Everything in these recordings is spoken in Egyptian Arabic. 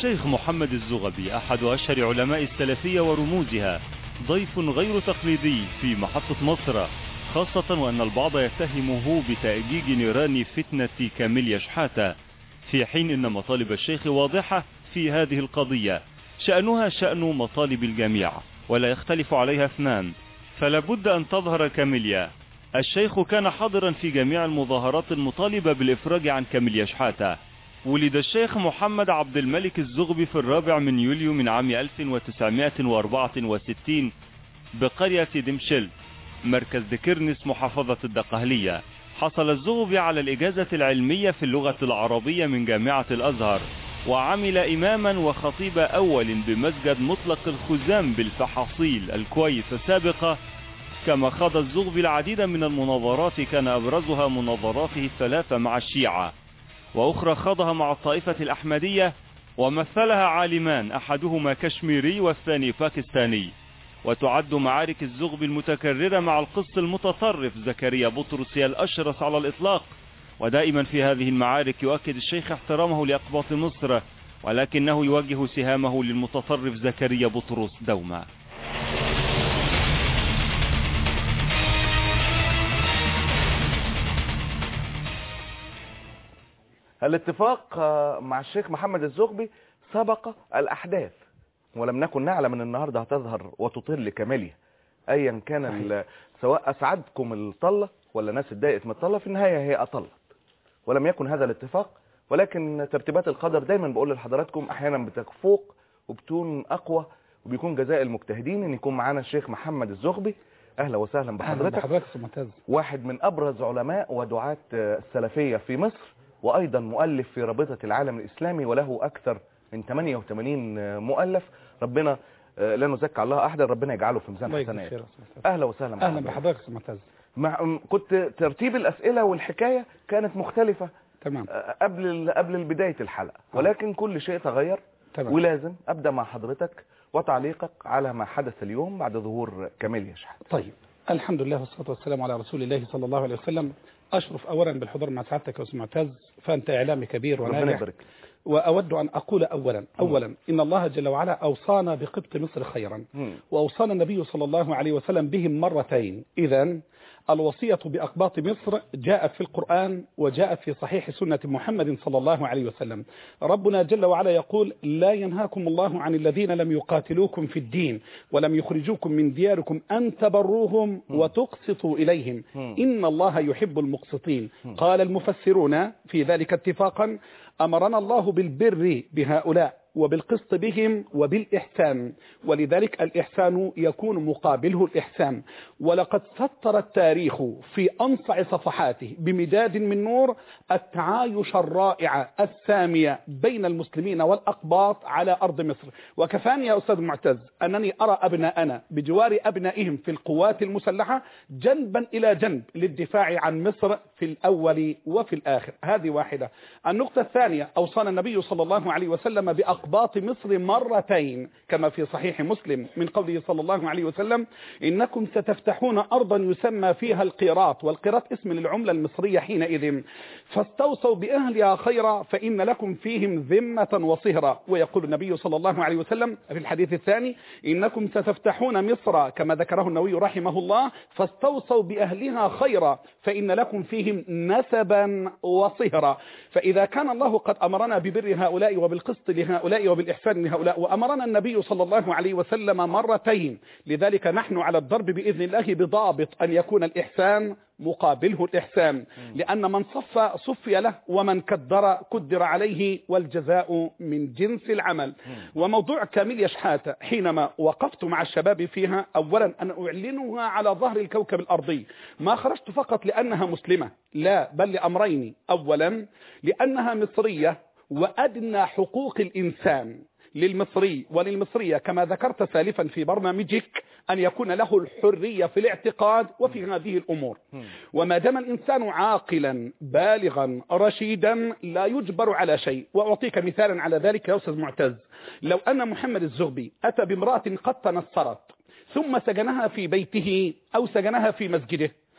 الشيخ محمد الزغبي أحد أشهر علماء السلفية ورموزها ضيف غير تقليدي في محطة مصر خاصة وأن البعض يتهمه بتأجيج نيران فتنة كاميليا شحاتة في حين أن مطالب الشيخ واضحة في هذه القضية شأنها شأن مطالب الجميع ولا يختلف عليها اثنان فلا بد أن تظهر كاميليا الشيخ كان حاضرا في جميع المظاهرات المطالبة بالإفراج عن كاميليا شحاتة ولد الشيخ محمد عبد الملك الزغبي في الرابع من يوليو من عام 1964 بقرية دمشل مركز دكرنس محافظة الدقهلية حصل الزغبي على الإجازة العلمية في اللغة العربية من جامعة الأزهر وعمل إماما وخطيب أول بمسجد مطلق الخزام بالفحاصيل الكويت السابقة كما خاض الزغبي العديد من المناظرات كان أبرزها مناظراته الثلاثة مع الشيعة وأخرى خاضها مع الطائفة الأحمدية ومثلها عالمان أحدهما كشميري والثاني باكستاني وتعد معارك الزغب المتكررة مع القس المتطرف زكريا بطرس الأشرس على الإطلاق ودائما في هذه المعارك يؤكد الشيخ احترامه لأقباط مصر ولكنه يوجه سهامه للمتطرف زكريا بطرس دوما الاتفاق آه، مع الشيخ محمد الزغبي سبق الأحداث ولم نكن نعلم ان النهاردة هتظهر وتطل كامليا ايا كان ال- سواء اسعدكم الطلة ولا ناس اتضايقت من الطلة في النهاية هي اطلت ولم يكن هذا الاتفاق ولكن ترتيبات القدر دايما بقول لحضراتكم احيانا بتفوق وبتكون اقوى وبيكون جزاء المجتهدين ان يكون معانا الشيخ محمد الزغبي اهلا وسهلا أهلا بحضرتك بحضرتك أستاذ معتز واحد من ابرز علماء ودعاة السلفية في مصر وايضا مؤلف في رابطة العالم الاسلامي وله اكثر من 88 مؤلف ربنا آه، لا نزكي الله احدا ربنا يجعله في ميزان الله يجزيك حسناته خير يا أستاذ معتز. اهلا وسهلا أهلا بحضرتك. بحضرتك أستاذ معتز مع م- كنت ترتيب الاسئله والحكايه كانت مختلفه تمام آه، قبل ال- قبل بدايه الحلقه ولكن كل شيء تغير تمام ولازم ابدا مع حضرتك وتعليقك على ما حدث اليوم بعد ظهور كاميليا شحات طيب الحمد لله والصلاة والسلام على رسول الله صلى الله عليه وسلم أشرف أولا بالحضور مع سعادتك يا أستاذ معتز فأنت إعلامي كبير ربنا وناجح يبارك وأود أن أقول أولا أولا إن الله جل وعلا أوصانا بقبط مصر خيرا مم. وأوصانا النبي صلى الله عليه وسلم بهم مرتين إذا الوصية بأقباط مصر جاءت في القرآن وجاءت في صحيح سنة محمد صلى الله عليه وسلم ربنا جل وعلا يقول لا ينهاكم الله عن الذين لم يقاتلوكم في الدين ولم يخرجوكم من دياركم أن تبروهم وتقسطوا إليهم مم. إن الله يحب المقسطين قال المفسرون في ذلك اتفاقا أمرنا الله بالبر بهؤلاء وبالقسط بهم وبالإحسان ولذلك الإحسان يكون مقابله الإحسان ولقد سطر التاريخ في أنصع صفحاته بمداد من نور التعايش الرائع السامية بين المسلمين والأقباط على أرض مصر وكفاني يا أستاذ معتز أنني أرى أبناءنا بجوار أبنائهم في القوات المسلحة جنبا إلى جنب للدفاع عن مصر في الأول وفي الآخر هذه واحدة النقطة الثانية أوصانا النبي صلى الله عليه وسلم بأقباط مصر مرتين كما في صحيح مسلم من قوله صلى الله عليه وسلم إنكم ستفتحون أرضا يسمى فيها القيراط والقيراط اسم للعملة المصرية حينئذ فاستوصوا بأهلها خيرا فإن لكم فيهم ذمة وصهرا ويقول النبي صلى الله عليه وسلم في الحديث الثاني إنكم ستفتحون مصر كما ذكره النووي رحمه الله فاستوصوا بأهلها خيرا فإن لكم فيهم نسبا وصهرا فإذا كان الله قد أمرنا ببر هؤلاء وبالقسط لهؤلاء وبالإحسان لهؤلاء وأمرنا النبي صلى الله عليه وسلم مرتين لذلك نحن على الضرب بإذن الله بضابط أن يكون الإحسان مقابله الإحسان لأن من صف صفي له ومن كدر كدر عليه والجزاء من جنس العمل وموضوع كامل يشحات حينما وقفت مع الشباب فيها أولا أن أعلنها على ظهر الكوكب الأرضي ما خرجت فقط لأنها مسلمة لا بل لأمرين أولا لأنها مصرية وأدنى حقوق الإنسان للمصري وللمصرية كما ذكرت سالفا في برنامجك أن يكون له الحرية في الاعتقاد وفي هذه الأمور وما دام الإنسان عاقلا بالغا رشيدا لا يجبر على شيء وأعطيك مثالا على ذلك يا أستاذ معتز لو أن محمد الزغبي أتى بامرأة قد تنصرت ثم سجنها في بيته أو سجنها في مسجده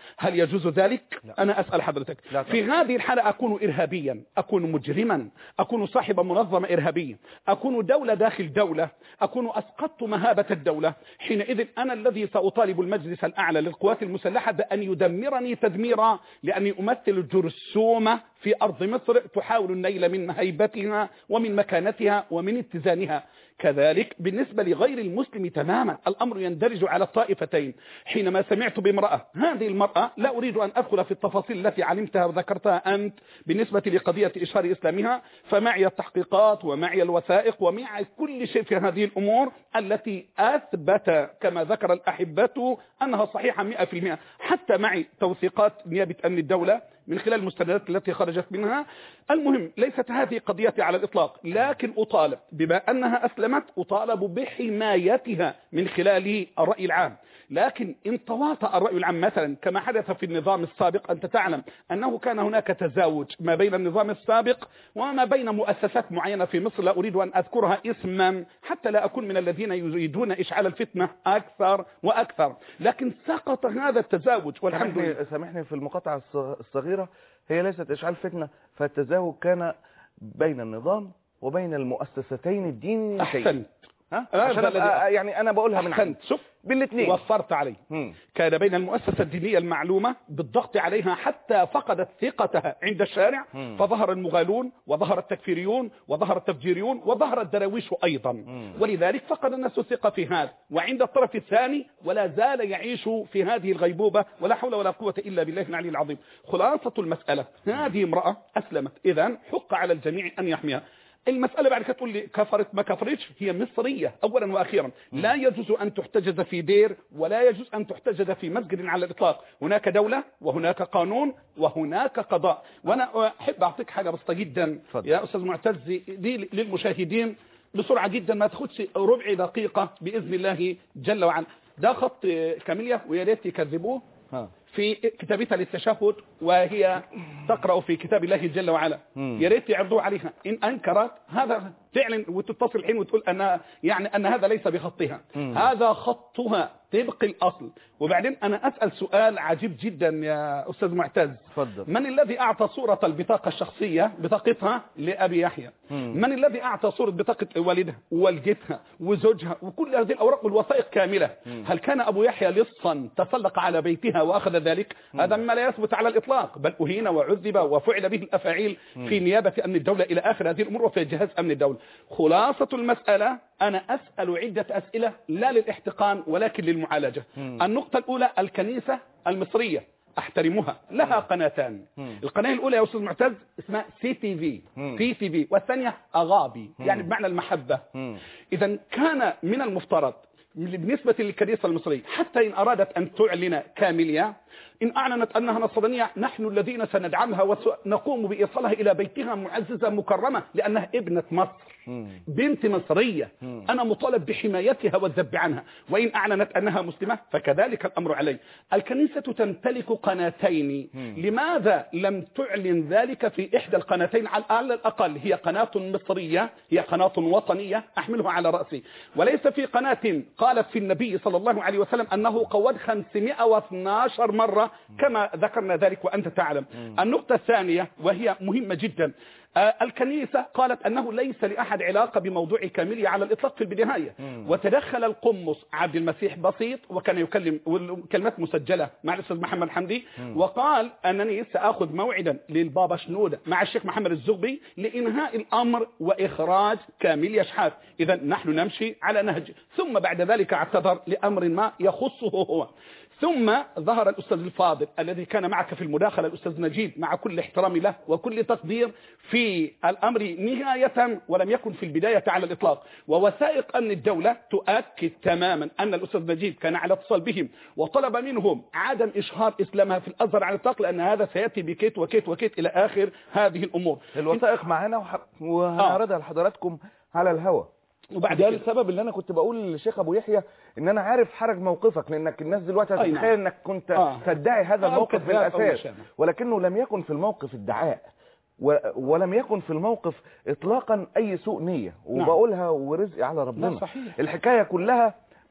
هل يجوز ذلك لا. أنا أسأل حضرتك لا في هذه الحالة أكون إرهابيا أكون مجرما أكون صاحب منظمة إرهابية أكون دولة داخل دولة أكون أسقطت مهابة الدولة حينئذ أنا الذي سأطالب المجلس الأعلى للقوات المسلحة بأن يدمرني تدميرا لأني أمثل جرثومة في أرض مصر تحاول النيل من هيبتها ومن مكانتها ومن اتزانها كذلك بالنسبة لغير المسلم تماما الأمر يندرج على الطائفتين حينما سمعت بامرأة هذه المرأة لا أريد أن أدخل في التفاصيل التي علمتها وذكرتها أنت بالنسبة لقضية إشهار إسلامها فمعي التحقيقات ومعي الوثائق ومعي كل شيء في هذه الأمور التي أثبت كما ذكر الأحبة أنها صحيحة 100% حتى معي توثيقات نيابة أمن الدولة من خلال المستندات التي خرجت منها المهم ليست هذه قضيتي على الإطلاق لكن أطالب بما أنها أسلمت أطالب بحمايتها من خلال الرأي العام لكن إن تواطأ الرأي العام مثلا كما حدث في النظام السابق أنت تعلم أنه كان هناك تزاوج ما بين النظام السابق وما بين مؤسسات معينة في مصر لا أريد أن أذكرها اسما حتى لا أكون من الذين يريدون إشعال الفتنة أكثر وأكثر لكن سقط هذا التزاوج والحمد لله سامحني, سامحني في المقاطعة الص- الصغيرة هي ليست إشعال فتنة فالتزاوج كان بين النظام وبين المؤسستين الدينيتين أحسنت ها؟ آه، عشان ده الذي- أبقى- يعني أنا بقولها من أحسنت شوف بالاثنين وفرت عليه مم. كان بين المؤسسة الدينية المعلومة بالضغط عليها حتى فقدت ثقتها عند الشارع مم. فظهر المغالون وظهر التكفيريون وظهر التفجيريون وظهر الدراويش أيضا مم. ولذلك فقد الناس الثقة في هذا وعند الطرف الثاني ولا زال يعيش في هذه الغيبوبة ولا حول ولا قوة إلا بالله العلي العظيم خلاصة المسألة هذه امرأة أسلمت إذا حق على الجميع أن يحميها المسألة بعد كده تقول لي كفرت ما كفرتش هي مصرية أولا وأخيرا لا يجوز أن تحتجز في دير ولا يجوز أن تحتجز في مسجد على الإطلاق هناك دولة وهناك قانون وهناك قضاء وأنا أحب أعطيك حاجة بسيطة جدا اتفضل. يا أستاذ معتز دي للمشاهدين بسرعة جدا ما تاخدش ربع دقيقة بإذن الله جل وعلا ده خط كاميليا ويا ريت يكذبوه ها. في كتابتها للتشهد وهي تقرأ في كتاب الله جل وعلا مم. يا ريت يعرضوه عليها إن أنكرت هذا تعلن وتتصل الحين وتقول أن يعني أن هذا ليس بخطها مم. هذا خطها طبق الأصل وبعدين أنا أسأل سؤال عجيب جدا يا أستاذ معتز اتفضل من الذي أعطى صورة البطاقة الشخصية بطاقتها لأبي يحيى مم. من الذي أعطى صورة بطاقة والدها ووالدتها وزوجها وكل هذه الأوراق والوثائق كاملة مم. هل كان أبو يحيى لصا تسلق على بيتها وأخذ ذلك هذا مما لا يثبت على الإطلاق بل أهين وعذب وفعل به الأفاعيل في نيابة أمن الدولة إلى آخر هذه الأمور وفي جهاز أمن الدولة خلاصة المسألة أنا أسأل عدة أسئلة لا للاحتقان ولكن للمعالجة مم. النقطة الأولى الكنيسة المصرية احترمها لها قناتان مم. القناة الأولى يا أستاذ معتز اسمها سي تي في مم. سي تي في والثانية أغابي يعني بمعنى المحبة مم. إذا كان من المفترض بالنسبة للكنيسة المصرية حتى إن أرادت أن تعلن كاملية إن أعلنت أنها نصرانية نحن الذين سندعمها ونقوم بإيصالها إلى بيتها معززة مكرمة لأنها ابنة مصر مم. بنت مصرية مم. أنا مطالب بحمايتها والذب عنها وإن أعلنت أنها مسلمة فكذلك الأمر علي الكنيسة تمتلك قناتين مم. لماذا لم تعلن ذلك في إحدى القناتين على على الأقل هي قناة مصرية هي قناة وطنية أحملها على رأسي وليس في قناة قالت في النبي صلى الله عليه وسلم أنه قود 512 مرة كما ذكرنا ذلك وأنت تعلم النقطة الثانية وهي مهمة جدا آه، الكنيسة قالت أنه ليس لأحد علاقة بموضوع كاملية على الإطلاق في البداية مم. وتدخل القمص عبد المسيح بسيط وكان يكلم والكلمات مسجلة مع الأستاذ محمد حمدي وقال أنني سأخذ موعدا للبابا شنودة مع الشيخ محمد الزغبي لإنهاء الأمر وإخراج كامل شحات إذا نحن نمشي على نهج ثم بعد ذلك اعتذر لأمر ما يخصه هو ثم ظهر الأستاذ الفاضل الذي كان معك في المداخلة الأستاذ نجيب مع كل احترام له وكل تقدير في الأمر نهاية ولم يكن في البداية على الإطلاق ووثائق أمن الدولة تؤكد تماما أن الأستاذ نجيب كان على اتصال بهم وطلب منهم عدم إشهار إسلامها في الأزهر على الإطلاق لأن هذا سيأتي بكيت وكيت وكيت إلى آخر هذه الأمور الوثائق معانا وح- وهنعرضها لحضراتكم على الهوا وبعد ده كده السبب اللي انا كنت بقول للشيخ ابو يحيى ان انا عارف حرج موقفك لانك الناس دلوقتي أي نعم. هتتخيل انك كنت آه. تدعي هذا آه، الموقف كذاب أو بالاساس مشابه. ولكنه لم يكن في الموقف ادعاء و... ولم يكن في الموقف اطلاقا اي سوء نيه وبقولها ورزقي على ربنا لا، صحيح. الحكايه كلها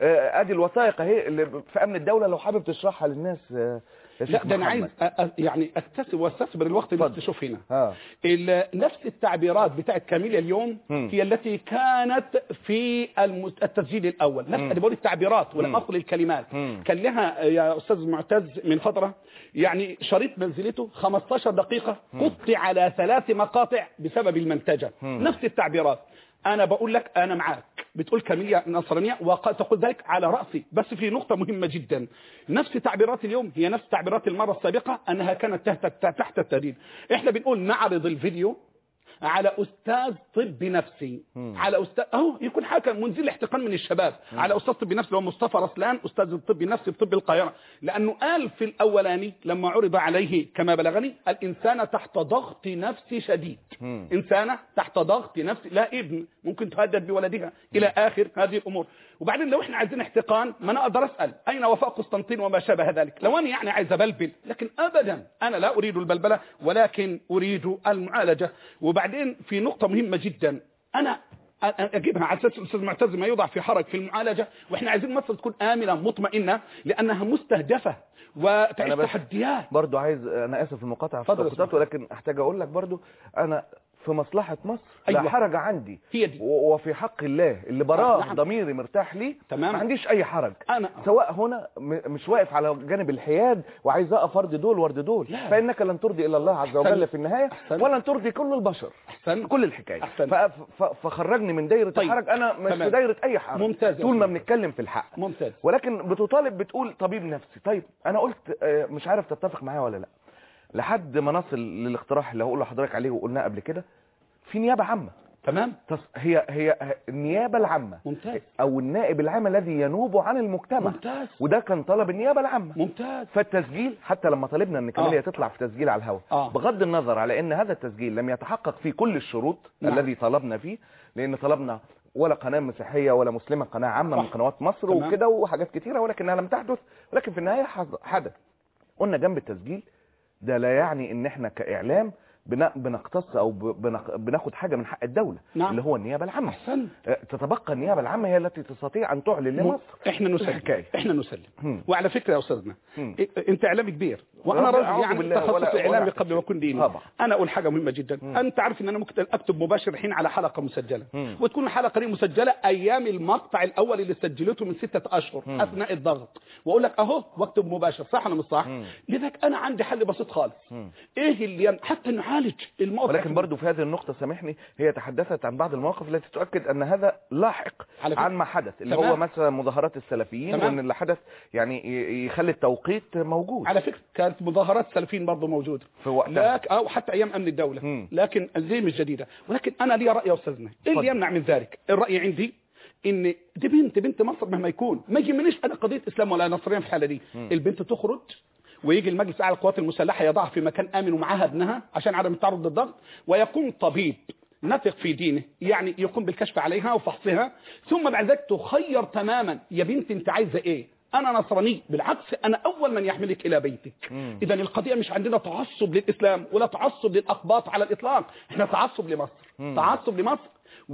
آه، ادي الوثائق اهي اللي في امن الدوله لو حابب تشرحها للناس آه، يا لا شيخ ده انا عايز محمد. أ- أ- يعني اكتسب واستثمر الوقت اللي اتفضل. تشوف هنا اه ال- نفس التعبيرات بتاعت كاميليا اليوم مم. هي التي كانت في الم- التسجيل الاول نفس مم. انا بقول التعبيرات ولم مم. اقل الكلمات مم. كان لها يا استاذ معتز من فتره يعني شريط منزلته 15 دقيقه قطع على ثلاث مقاطع بسبب المنتجه مم. نفس التعبيرات انا بقول لك انا معاك بتقول كاميليا نصرانيه وتقول ذلك على راسي بس في نقطه مهمه جدا نفس تعبيرات اليوم هي نفس تعبيرات المره السابقه انها كانت تحت تحت التهديد احنا بنقول نعرض الفيديو على استاذ طب نفسي مم. على استاذ اهو يكون حاكم منزل احتقان من الشباب على استاذ طب نفسي اللي هو مصطفى رسلان استاذ الطب النفسي بطب القاهره لانه قال في الاولاني لما عرض عليه كما بلغني الانسان تحت ضغط نفسي شديد مم. إنسانة تحت ضغط نفسي لا ابن ممكن تهدد بولدها إلى آخر هذه الأمور وبعدين لو إحنا عايزين احتقان ما أنا أقدر أسأل أين وفاء قسطنطين وما شابه ذلك لو أنا يعني عايز أبلبل لكن أبدا أنا لا أريد البلبلة ولكن أريد المعالجة وبعدين في نقطة مهمة جدا أنا اجيبها على اساس الاستاذ معتز ما يوضع في حرج في المعالجه واحنا عايزين مصر تكون امنه مطمئنه لانها مستهدفه وتعيش أنا بس- تحديات برضو عايز انا اسف في المقاطعه في اتفضل يا التوقيتات أستاذ. ولكن احتاج اقول لك برضو انا في مصلحه مصر لا أيوة. حرج عندي هي دي و- وفي حق الله اللي براه نعم. ضميري مرتاح ليه تمام. ما عنديش اي حرج انا سواء هنا م- مش واقف على جانب الحياد وعايز اقف ارض دول وارض دول لا. فانك لن ترضي الا الله عز أحسن. وجل في النهايه أحسن. ولن ترضي كل البشر احسن كل الحكايه أحسن. ف- ف- فخرجني من دايره طيب. الحرج انا مش تمام. في دايره اي حرج ممتاز يا طول ما أستاذ. بنتكلم في الحق ممتاز ولكن بتطالب بتقول طبيب نفسي طيب انا قلت آه، مش عارف تتفق معايا ولا لا لحد ما نصل للاقتراح اللي هقول لحضرتك عليه وقلناه قبل كده في نيابه عامه تمام تص- هي هي النيابه العامه ممتاز او النائب العام الذي ينوب عن المجتمع ممتاز وده كان طلب النيابه العامه ممتاز فالتسجيل حتى لما طالبنا ان كمالية آه. تطلع في تسجيل على الهواء آه. بغض النظر على ان هذا التسجيل لم يتحقق فيه كل الشروط نعم. الذي طلبنا فيه لان طلبنا ولا قناة مسيحية ولا مسلمة قناة عامة من صح. قنوات مصر تمام. وكده وحاجات كتيرة ولكنها لم تحدث ولكن في النهاية حظ- حدث قلنا جنب التسجيل ده لا يعني ان احنا كاعلام بن- بنقتص او ب- بنق- بناخد حاجة من حق الدولة نعم. اللي هو النيابة العامة احسن أه، تتبقى النيابة العامة هي التي تستطيع ان تعلن لمصر احنا نسلم الحكاية. احنا نسلم هم. وعلى فكره يا استاذنا هم. إيه- انت اعلامي كبير وانا رب- راجل أعوذ يعني بالله تخصص ولا- ولا اعلامي أحسن قبل ما اكون ديني طبعا. انا اقول حاجه مهمه جدا مم. انت عارف ان انا ممكن اكتب مباشر الحين على حلقه مسجله مم. وتكون الحلقه دي مسجله ايام المقطع الاول اللي سجلته من ستة اشهر مم. اثناء الضغط واقول لك اهو واكتب مباشر صح ولا مش صح مم. لذلك انا عندي حل بسيط خالص مم. ايه اللي ين... حتى نعالج الموقف ولكن برضو في هذه النقطة سامحني هي تحدثت عن بعض المواقف التي تؤكد أن هذا لاحق على فكرة. عن ما حدث اللي تمام. هو مثلا مظاهرات السلفيين تمام. وأن اللي حدث يعني ي- يخلي التوقيت موجود على فكره كانت مظاهرات السلفيين برضه موجوده في وقتها لكن او حتى ايام امن الدوله مم. لكن زي مش جديده ولكن انا لي راي يا استاذنا ايه اتفضل. اللي يمنع من ذلك الراي عندي ان دي بنت بنت مصر مهما يكون ما يهمنيش انا قضيه اسلام ولا نصرانيه في الحاله دي مم. البنت تخرج ويجي المجلس الاعلى للقوات المسلحه يضعها في مكان امن ومعاها ابنها عشان عدم التعرض للضغط ويكون طبيب نثق في دينه يعني يقوم بالكشف عليها وفحصها ثم بعد ذلك تخير تماما يا بنت انت عايزه ايه انا نصراني بالعكس انا اول من يحملك الى بيتك مم. اذا القضيه مش عندنا تعصب للاسلام ولا تعصب للاقباط على الاطلاق احنا تعصب لمصر مم. تعصب لمصر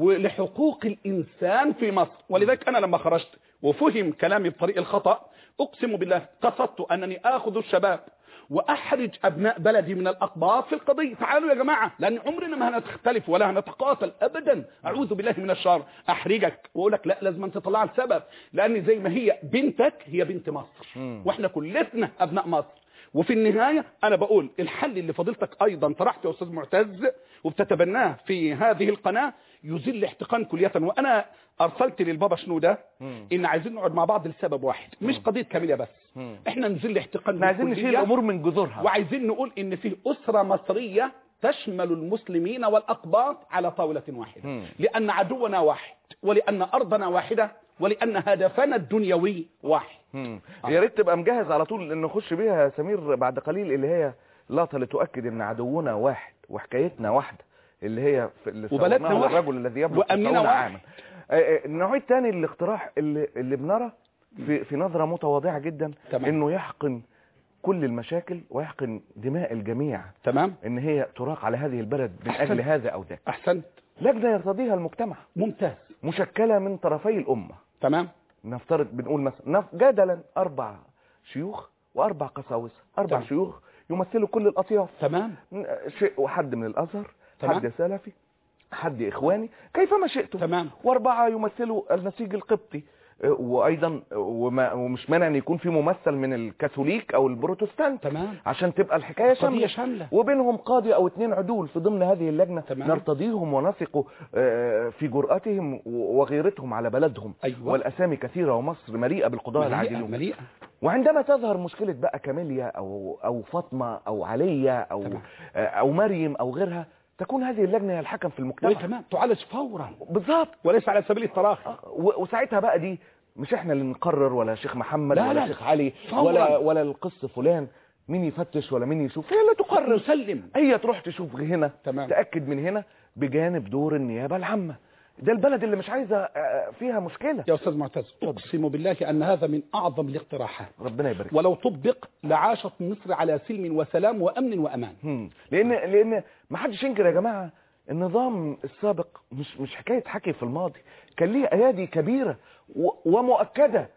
ولحقوق الانسان في مصر ولذلك انا لما خرجت وفهم كلامي بطريق الخطا اقسم بالله قصدت انني اخذ الشباب واحرج ابناء بلدي من الاقباط في القضيه تعالوا يا جماعه لان عمرنا ما هنختلف ولا هنتقاتل ابدا اعوذ بالله من الشر احرجك واقول لك لا لازم انت تطلع السبب لان زي ما هي بنتك هي بنت مصر مم. واحنا كلنا ابناء مصر وفي النهاية أنا بقول الحل اللي فضيلتك أيضا طرحته يا أستاذ معتز وبتتبناه في هذه القناة يزيل الاحتقان كلية وأنا أرسلت للبابا شنودة مم. إن عايزين نقعد مع بعض لسبب واحد مش قضية كاملة بس مم. إحنا نزيل الاحتقان احنا عايزين بالكلية نشيل الأمور من جذورها وعايزين نقول إن فيه أسرة مصرية تشمل المسلمين والأقباط على طاولة واحدة مم. لأن عدونا واحد ولأن أرضنا واحدة ولأن هدفنا الدنيوي واحد مم. آه. يا ريت تبقى مجهز على طول ان نخش بيها يا سمير بعد قليل اللي هي لقطة اللي تؤكد ان عدونا واحد وحكايتنا واحدة اللي هي في اللي وبلدنا صورناها واحد. للرجل الذي يبلغ وأمننا 90 واحد. عاما آه، آه، النوع الثاني الاقتراح اللي, اللي بنرى في, في نظرة متواضعة جدا تمام. انه يحقن كل المشاكل ويحقن دماء الجميع تمام ان هي تراق على هذه البلد من أحسن. اجل هذا او ذاك أحسنت لجنة يرتضيها المجتمع ممتاز مشكلة من طرفي الامة تمام نفترض بنقول مثلا نف- جدلا اربع شيوخ واربع قساوسه اربع تمام. شيوخ يمثلوا كل الاطياف تمام شيء وحد من الازهر تمام. حد سلفي حد اخواني كيفما شئتم تمام واربعه يمثلوا النسيج القبطي أه، وايضا وما ومش مانع ان يكون في ممثل من الكاثوليك او البروتستانت تمام عشان تبقى الحكايه قضية شامله شاملة وبينهم قاضي او اتنين عدول في ضمن هذه اللجنه تمام. نرتضيهم ونثق آه، في جرأتهم وغيرتهم على بلدهم أيوة والاسامي كثيره ومصر مليئه بالقضاء مليئة العادلون مليئة وعندما تظهر مشكله بقى كاميليا او او فاطمه او عليا او تمام. آه، او مريم او غيرها تكون هذه اللجنه هي الحكم في المجتمع تمام تعالج فورا بالظبط وليس على سبيل التراخي آه، و- وساعتها بقى دي مش احنا اللي نقرر ولا شيخ محمد لا، ولا لا. شيخ علي فوراً. ولا ولا القس فلان مين يفتش ولا مين يشوف هي اللي تقرر نسلم هي تروح تشوف هنا تمام تأكد من هنا بجانب دور النيابة العامة ده البلد اللي مش عايزة آه، فيها مشكلة يا أستاذ معتز أقسم بالله أن هذا من أعظم الاقتراحات ربنا يبارك ولو طبق لعاشت مصر على سلم وسلام وأمن وأمان هم. لان لان ما حدش ينكر يا جماعه النظام السابق مش مش حكايه حكي في الماضي كان ليه ايادي كبيره و- ومؤكده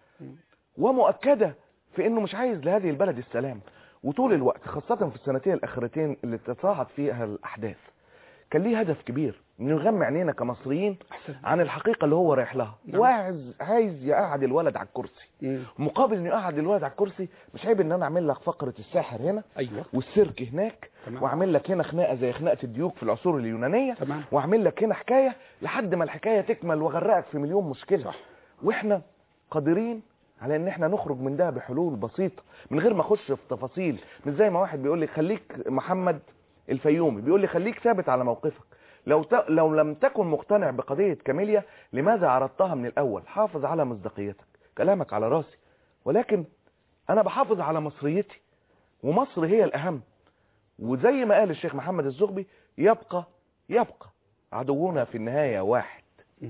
ومؤكده في انه مش عايز لهذه البلد السلام وطول الوقت خاصه في السنتين الاخرتين اللي تصاعد فيها الاحداث كان ليه هدف كبير انه يغمى عينينا كمصريين أحسن عن الحقيقه اللي هو رايح لها نعم. وعايز عايز يقعد الولد على الكرسي مم. مقابل انه يقعد الولد على الكرسي مش عيب ان انا اعمل لك فقره الساحر هنا أيوة والسيرك هناك تمام واعمل لك هنا خناقه زي خناقه الديوك في العصور اليونانيه تمام واعمل لك هنا حكايه لحد ما الحكايه تكمل واغرقك في مليون مشكله صح واحنا قادرين على ان احنا نخرج من ده بحلول بسيطه من غير ما اخش في تفاصيل مش زي ما واحد بيقول لي خليك محمد الفيومي بيقول لي خليك ثابت على موقفك لو ت... لو لم تكن مقتنع بقضيه كاميليا لماذا عرضتها من الاول حافظ على مصداقيتك كلامك على راسي ولكن انا بحافظ على مصريتي ومصر هي الاهم وزي ما قال الشيخ محمد الزغبي يبقى يبقى عدونا في النهايه واحد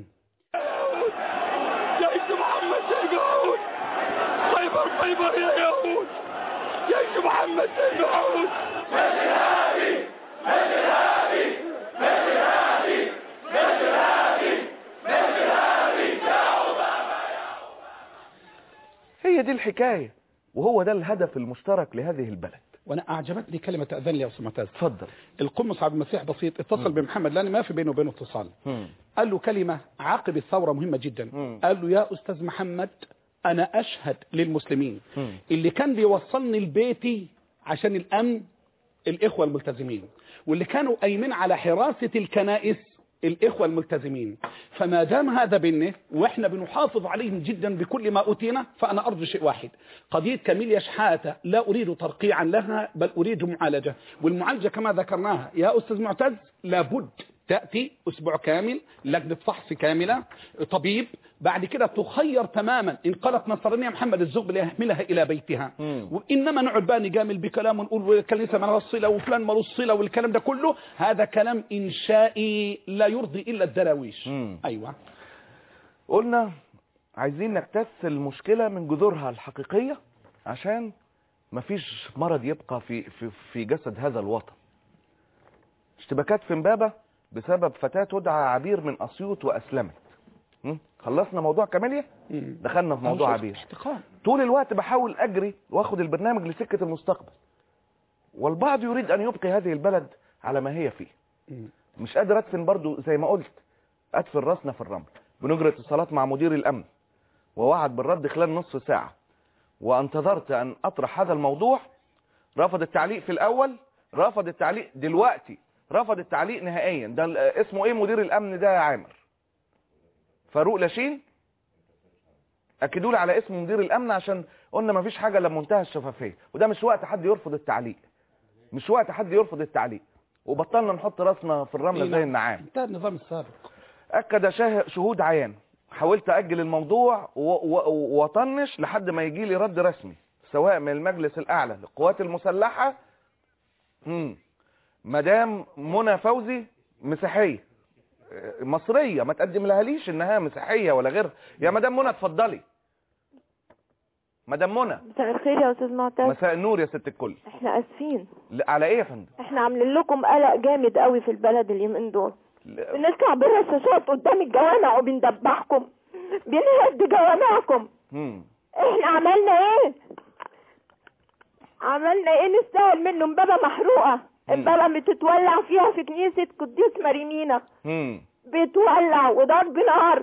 جيش محمد سيعود خيبر خيبر يا يهود جيش محمد سيعود هي دي الحكايه وهو ده الهدف المشترك لهذه البلد وأنا أعجبتني كلمة أذن لي يا أستاذ معتز اتفضل القمص عبد المسيح بسيط اتصل بمحمد لأن ما في بينه وبينه اتصال مم. قال له كلمة عقب الثورة مهمة جدا مم. قال له يا أستاذ محمد أنا أشهد للمسلمين مم. اللي كان بيوصلني لبيتي عشان الأمن الإخوة الملتزمين واللي كانوا قايمين على حراسة الكنائس الإخوة الملتزمين فما دام هذا بينه وإحنا بنحافظ عليهم جدا بكل ما أوتينا فأنا أرجو شيء واحد قضية كاميليا شحاتة لا أريد ترقيعا لها بل أريد معالجة والمعالجة كما ذكرناها يا أستاذ معتز لابد تأتي أسبوع كامل لجنة فحص كاملة طبيب بعد كده تخير تماما إن قالت نصرانية محمد الزغبي يحملها إلى بيتها مم. وإنما نقعد بقى نجامل بكلام ونقول الكنيسة مالها الصلة وفلان ماله الصلة والكلام ده كله هذا كلام إنشائي لا يرضي إلا الدراويش مم. أيوة قلنا عايزين نجتث المشكله من جذورها الحقيقيه عشان مفيش مرض يبقى في في في جسد هذا الوطن اشتباكات في امبابه بسبب فتاه تدعى عبير من اسيوط واسلمت م? خلصنا موضوع كاميليا مم. دخلنا في موضوع أو عبير احتقان طول الوقت بحاول اجري واخد البرنامج لسكه المستقبل والبعض يريد ان يبقي هذه البلد على ما هي فيه مم. مش قادر ادفن برضو زي ما قلت ادفن راسنا في الرمل بنجري اتصالات مع مدير الامن ووعد بالرد خلال نصف ساعة وانتظرت ان اطرح هذا الموضوع رفض التعليق في الاول رفض التعليق دلوقتي رفض التعليق نهائيا ده ال- اسمه ايه مدير الامن ده يا عامر فاروق لاشين اكدوا لي على اسم مدير الامن عشان قلنا مفيش حاجه الا بمنتهى الشفافيه وده مش وقت حد يرفض التعليق مش وقت حد يرفض التعليق وبطلنا نحط راسنا في الرمله إيه زي نعم. النعام انتهى النظام السابق اكد شاه- شهود عيان حاولت اجل الموضوع و- و- واطنش لحد ما يجي لي رد رسمي سواء من المجلس الاعلى للقوات المسلحه مم. مدام منى فوزي مسيحيه آه، مصريه ما تقدم لها ليش انها مسيحيه ولا غيرها يا مدام منى اتفضلي مدام منى مساء الخير يا استاذ معتز مساء النور يا ست الكل احنا اسفين ل- على ايه يا فندم احنا عاملين لكم قلق جامد قوي في البلد اليومين دول ل- بنطلع بره الشاشات قدام الجوامع وبندبحكم بنهد جوامعكم مم. احنا عملنا ايه عملنا ايه نستاهل منه امبابة محروقة امبابة بتتولع فيها في كنيسة قديس مريمينا مم. بتولع وضرب نار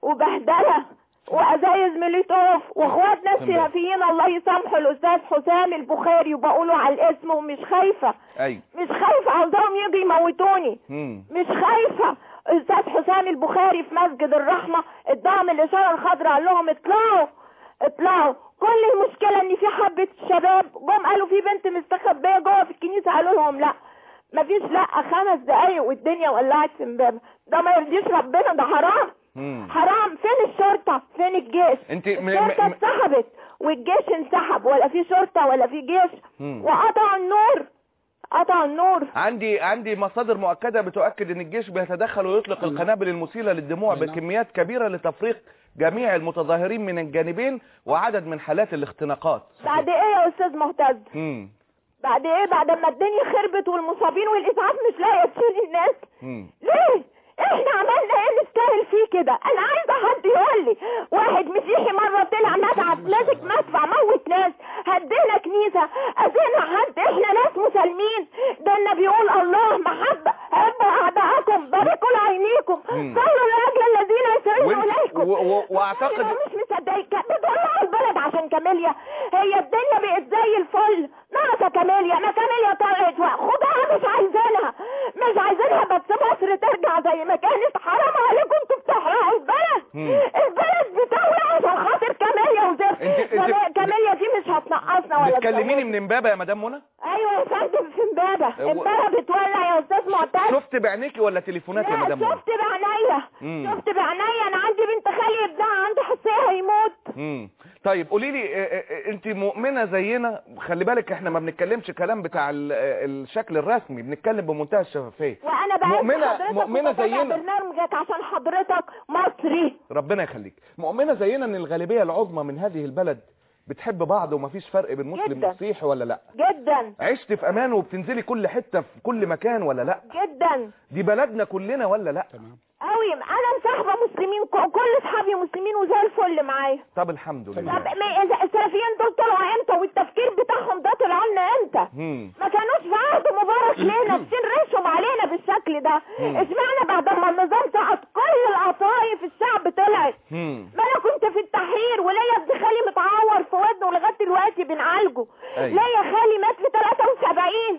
وبهدلة وازايز ميليتوف واخواتنا تمام. السلفيين الله يسامحه الاستاذ حسام البخاري وبقوله على الاسم ومش خايفه ايوه مش خايفه عاوزاهم يجوا يموتوني مم. مش خايفه استاذ حسام البخاري في مسجد الرحمه اداهم الاشاره الخضراء قال لهم اطلعوا اطلعوا كل المشكله ان في حبه شباب جم قالوا في بنت مستخبيه جوه في الكنيسه قالوا لهم لا مفيش لا خمس دقايق والدنيا ولعت في امبابه ده ما يرضيش ربنا ده حرام مم. حرام فين الشرطه فين الجيش انت م- الشرطه م- م- اتسحبت والجيش انسحب ولا في شرطه ولا في جيش مم. وقطعوا النور قطعوا النور عندي عندي مصادر مؤكده بتؤكد ان الجيش بيتدخل ويطلق القنابل المسيله للدموع نعم. بكميات كبيره لتفريق جميع المتظاهرين من الجانبين وعدد من حالات الاختناقات بعد ايه يا استاذ معتز مم. بعد ايه بعد ما الدنيا خربت والمصابين والاسعاف مش لاقيه تشيل الناس مم. ليه احنا عملنا ايه نستاهل فيه كده انا عايزه حد يقول لي واحد مسيحي مره طلع مدعس ماسك مدفع موت ناس هدينا كنيسه اذينا حد احنا ناس مسالمين ده النبي بيقول الله محبه حبوا اعداءكم باركوا لعينيكم مم. صلوا لاجل الذين يسرون وانت- اليكم و- و- واعتقد أنا مش مصدقين بتولعوا البلد عشان كاميليا هي الدنيا بقت زي الفل ناقصه كاميليا ما كاميليا طلعت خدوها مش عايزينها مش عايزينها بس مصر ترجع زي ما كانت حرام عليكم انتوا بتحرقوا البلد مم. البلد بتولع عشان خاطر كاميليا وزفت انت- انت- كامي- كاميليا دي مش هتنقصنا ولا بتكلميني تزودنا. من امبابه يا مدام منى ايوه يا فندم في امبابه و- امبابه بتولع يا استاذ معتز شفت بعينيكي ولا تليفونات يا لا مدام منى شفت بعينيا مم. شفت بعينيا انا عندي بنت خالي ابنها عنده حساسيه هيموت مم. طيب قولي لي انت مؤمنه زينا خلي بالك احنا ما بنتكلمش كلام بتاع ال- آه، الشكل الرسمي بنتكلم بمنتهى الشفافيه وانا بعز مؤمنة- حضرتك مؤمنة وبتابع زينا. برنامجك عشان حضرتك مصري ربنا يخليك مؤمنه زينا ان الغالبيه العظمى من هذه البلد بتحب بعض ومفيش فرق بين مسلم جداً. ومسيحي ولا لا جدا عشت في امان وبتنزلي كل حته في كل مكان ولا لا جدا دي بلدنا كلنا ولا لا تمام قوي انا مصاحبه مسلمين ك- كل اصحابي مسلمين وزي الفل معايا طب الحمد طب لله ما- إذا السلفيين دول طلعوا امتى والتفكير بتاعهم ده طلع لنا امتى مم. ما كانوش في عهد مبارك ليه نفسين رشهم علينا بالشكل ده مم. اشمعنى بعد ما النظام سقط كل القطايف الشعب طلعت مم. ما انا كنت في التحرير وليا ابن خالي متعور في ودنه ولغايه دلوقتي بنعالجه أيوة. ليا خالي مات في 73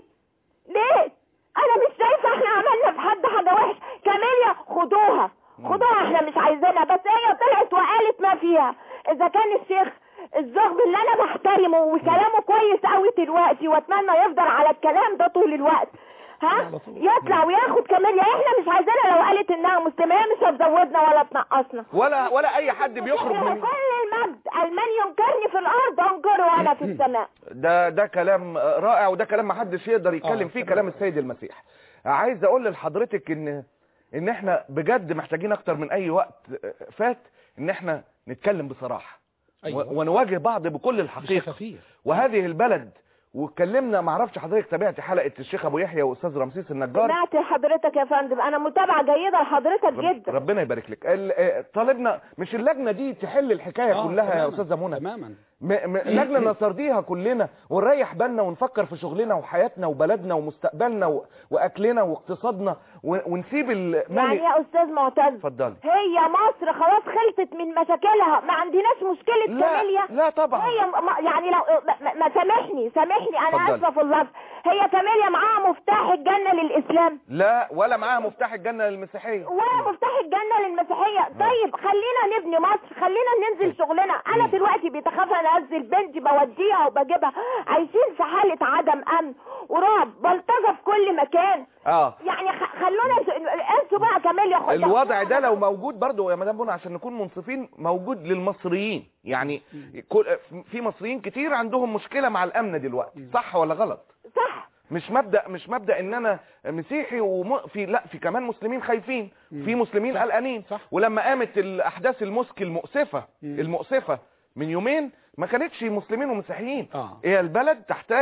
ليه انا مش شايفه احنا عملنا في حد حاجه وحشه كاميليا خدوها خدوها احنا مش عايزينها بس هي طلعت وقالت ما فيها اذا كان الشيخ الزغب اللي انا بحترمه وكلامه كويس قوي دلوقتي واتمنى يفضل على الكلام ده طول الوقت ها على طول. يطلع وياخد كاميليا احنا مش عايزينها لو قالت انها مسلمه هي مش هتزودنا ولا تنقصنا ولا ولا اي حد بيخرج إحنا من كل المجد المن ينكرني في الارض انكره وانا في السماء ده ده كلام رائع وده كلام ما حدش يقدر يتكلم آه، فيه تمام. كلام السيد المسيح عايز اقول لحضرتك ان ان احنا بجد محتاجين اكتر من اي وقت فات ان احنا نتكلم بصراحة أيوة. و- ونواجه بعض بكل الحقيقة بشفافية وهذه البلد واتكلمنا ما اعرفش حضرتك تابعت حلقة الشيخ ابو يحيى واستاذ رمسيس النجار سمعت حضرتك يا فندم انا متابعه جيده لحضرتك رب- جدا ربنا يبارك لك ال- آه، طالبنا مش اللجنة دي تحل الحكاية آه، كلها يا تماماً، استاذة منى تماما م- م- لجنة نصرديها كلنا ونريح بالنا ونفكر في شغلنا وحياتنا وبلدنا ومستقبلنا و... واكلنا واقتصادنا و... ونسيب المال يعني يا استاذ معتز اتفضلي هي مصر خلاص خلصت من مشاكلها ما عندناش مشكله لا كاميليا لا طبعا هي م- يعني لو ما- ما سامحني سامحني انا اتفضلي. اسفه في اللفظ هي كاميليا معاها مفتاح الجنه للاسلام لا ولا معاها مفتاح الجنة للمسيحية ولا مفتاح الجنة للمسيحية طيب خلينا نبني مصر خلينا ننزل شغلنا انا دلوقتي بيتخاف انزل بنتي بوديها وبجيبها عايشين في حالة عدم امن ورعب بلطجة في كل مكان اه يعني خ- خلونا س- انسوا بقى كمان يا اخويا الوضع ده لو موجود برضو يا مدام بنا عشان نكون منصفين موجود للمصريين يعني كل في مصريين كتير عندهم مشكلة مع الامن دلوقتي صح ولا غلط صح مش مبدا مش مبدا ان انا مسيحي وم... في لا في كمان مسلمين خايفين في مسلمين قلقانين صح. ولما قامت الاحداث المسك المؤسفه مم. المؤسفه من يومين ما كانتش مسلمين ومسيحيين آه. هي البلد تحتاج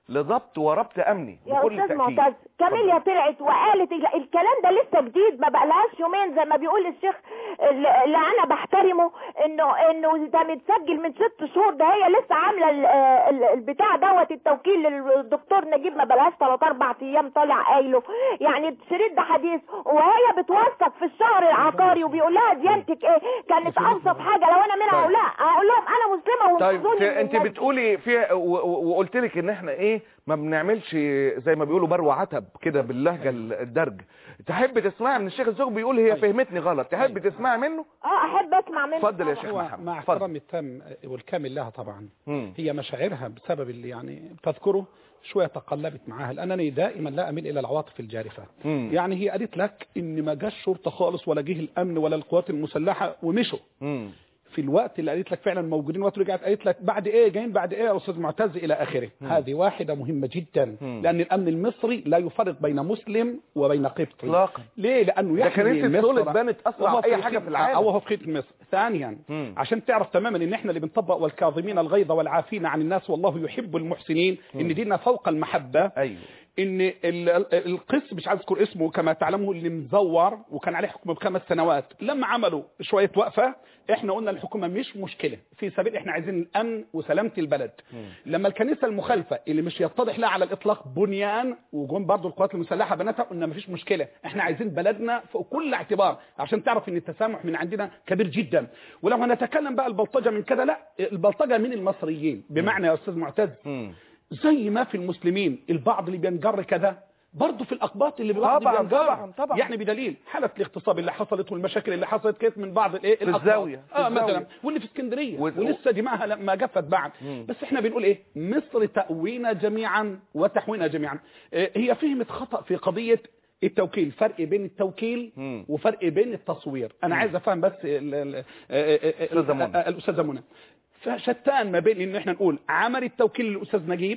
لضبط وربط امني يا بكل استاذ تاكيد معتز كاميليا طلعت وقالت ال- الكلام ده لسه جديد ما بقالهاش يومين زي ما بيقول الشيخ اللي اللي انا بحترمه انه انه ده متسجل من ست شهور ده هي لسه عامله ال- ال- البتاع دوت التوكيل للدكتور نجيب ما بقالهاش ثلاث اربع ايام طالع قايله يعني الشريط ده حديث وهي بتوثق في الشهر العقاري وبيقول لها ديانتك ايه كانت ابسط حاجه لو انا منها طيب. اقول لها اقول لهم انا مسلمه طيب وانقذوني ت- من انت الناس دي. بتقولي في وقلت لك ان احنا ايه ما بنعملش زي ما بيقولوا برو عتب كده باللهجه ال- الدرج تحب تسمعي من الشيخ الزغبي بيقول هي فهمتني غلط تحب تسمعي منه اه احب اسمع منه اتفضل يا طبعاً. شيخ هو محمد مع اتفضل. احترامي التام والكامل لها طبعا مم. هي مشاعرها بسبب اللي يعني بتذكره شوية تقلبت معاها لأنني دائما لا أميل إلى العواطف الجارفة مم. يعني هي قالت لك إن ما جاش شرطة خالص ولا جه الأمن ولا القوات المسلحة ومشوا مم. في الوقت اللي قالت لك فعلا موجودين وقت رجعت قالت لك بعد ايه جايين بعد ايه يا استاذ معتز الى اخره هذه واحده مهمه جدا مم. لان الامن المصري لا يفرق بين مسلم وبين قبطي اطلاقا ليه لانه ده يحمي كنيسة مصر سولت بانت أسرع وهو أي في حاجة خيط- في العالم. او هو في خيط مصر ثانيا مم. عشان تعرف تماما ان احنا اللي بنطبق والكاظمين الغيظ والعافين عن الناس والله يحب المحسنين ان ديننا فوق المحبه ايوه ان ال- ال- القس مش عايز اذكر اسمه كما تعلمه اللي مزور وكان عليه حكم بخمس سنوات لما عملوا شويه وقفه احنا قلنا الحكومه مش مشكله في سبيل احنا عايزين الامن وسلامه البلد لما الكنيسه المخالفه اللي مش يتضح لها على الاطلاق بنيان وجم برضو القوات المسلحه بناتها قلنا مفيش مشكله احنا عايزين بلدنا فوق كل اعتبار عشان تعرف ان التسامح من عندنا كبير جدا ولو هنتكلم بقى البلطجه من كده لا البلطجه من المصريين بمعنى يا استاذ معتز مم. زي ما في المسلمين البعض اللي بينجر كذا برضه في الاقباط اللي بعض طبعاً، بينجر طبعاً، طبعاً. يعني بدليل حاله الاغتصاب اللي حصلت والمشاكل اللي حصلت كانت من بعض الايه في الأقباط. الزاوية، في اه الزاوية. مثلا واللي في اسكندريه و- ولسه دماءها لما جفت بعد بس احنا بنقول ايه مصر تأوينا جميعا وتحوينا جميعا آه، هي فهمت خطأ في قضيه التوكيل فرق بين التوكيل مم. وفرق بين التصوير انا عايز افهم بس ال- ال- آه، آه، آه، أستاذة منى. آه، الاستاذه منى فشتان ما بين ان احنا نقول عمل التوكيل للاستاذ نجيب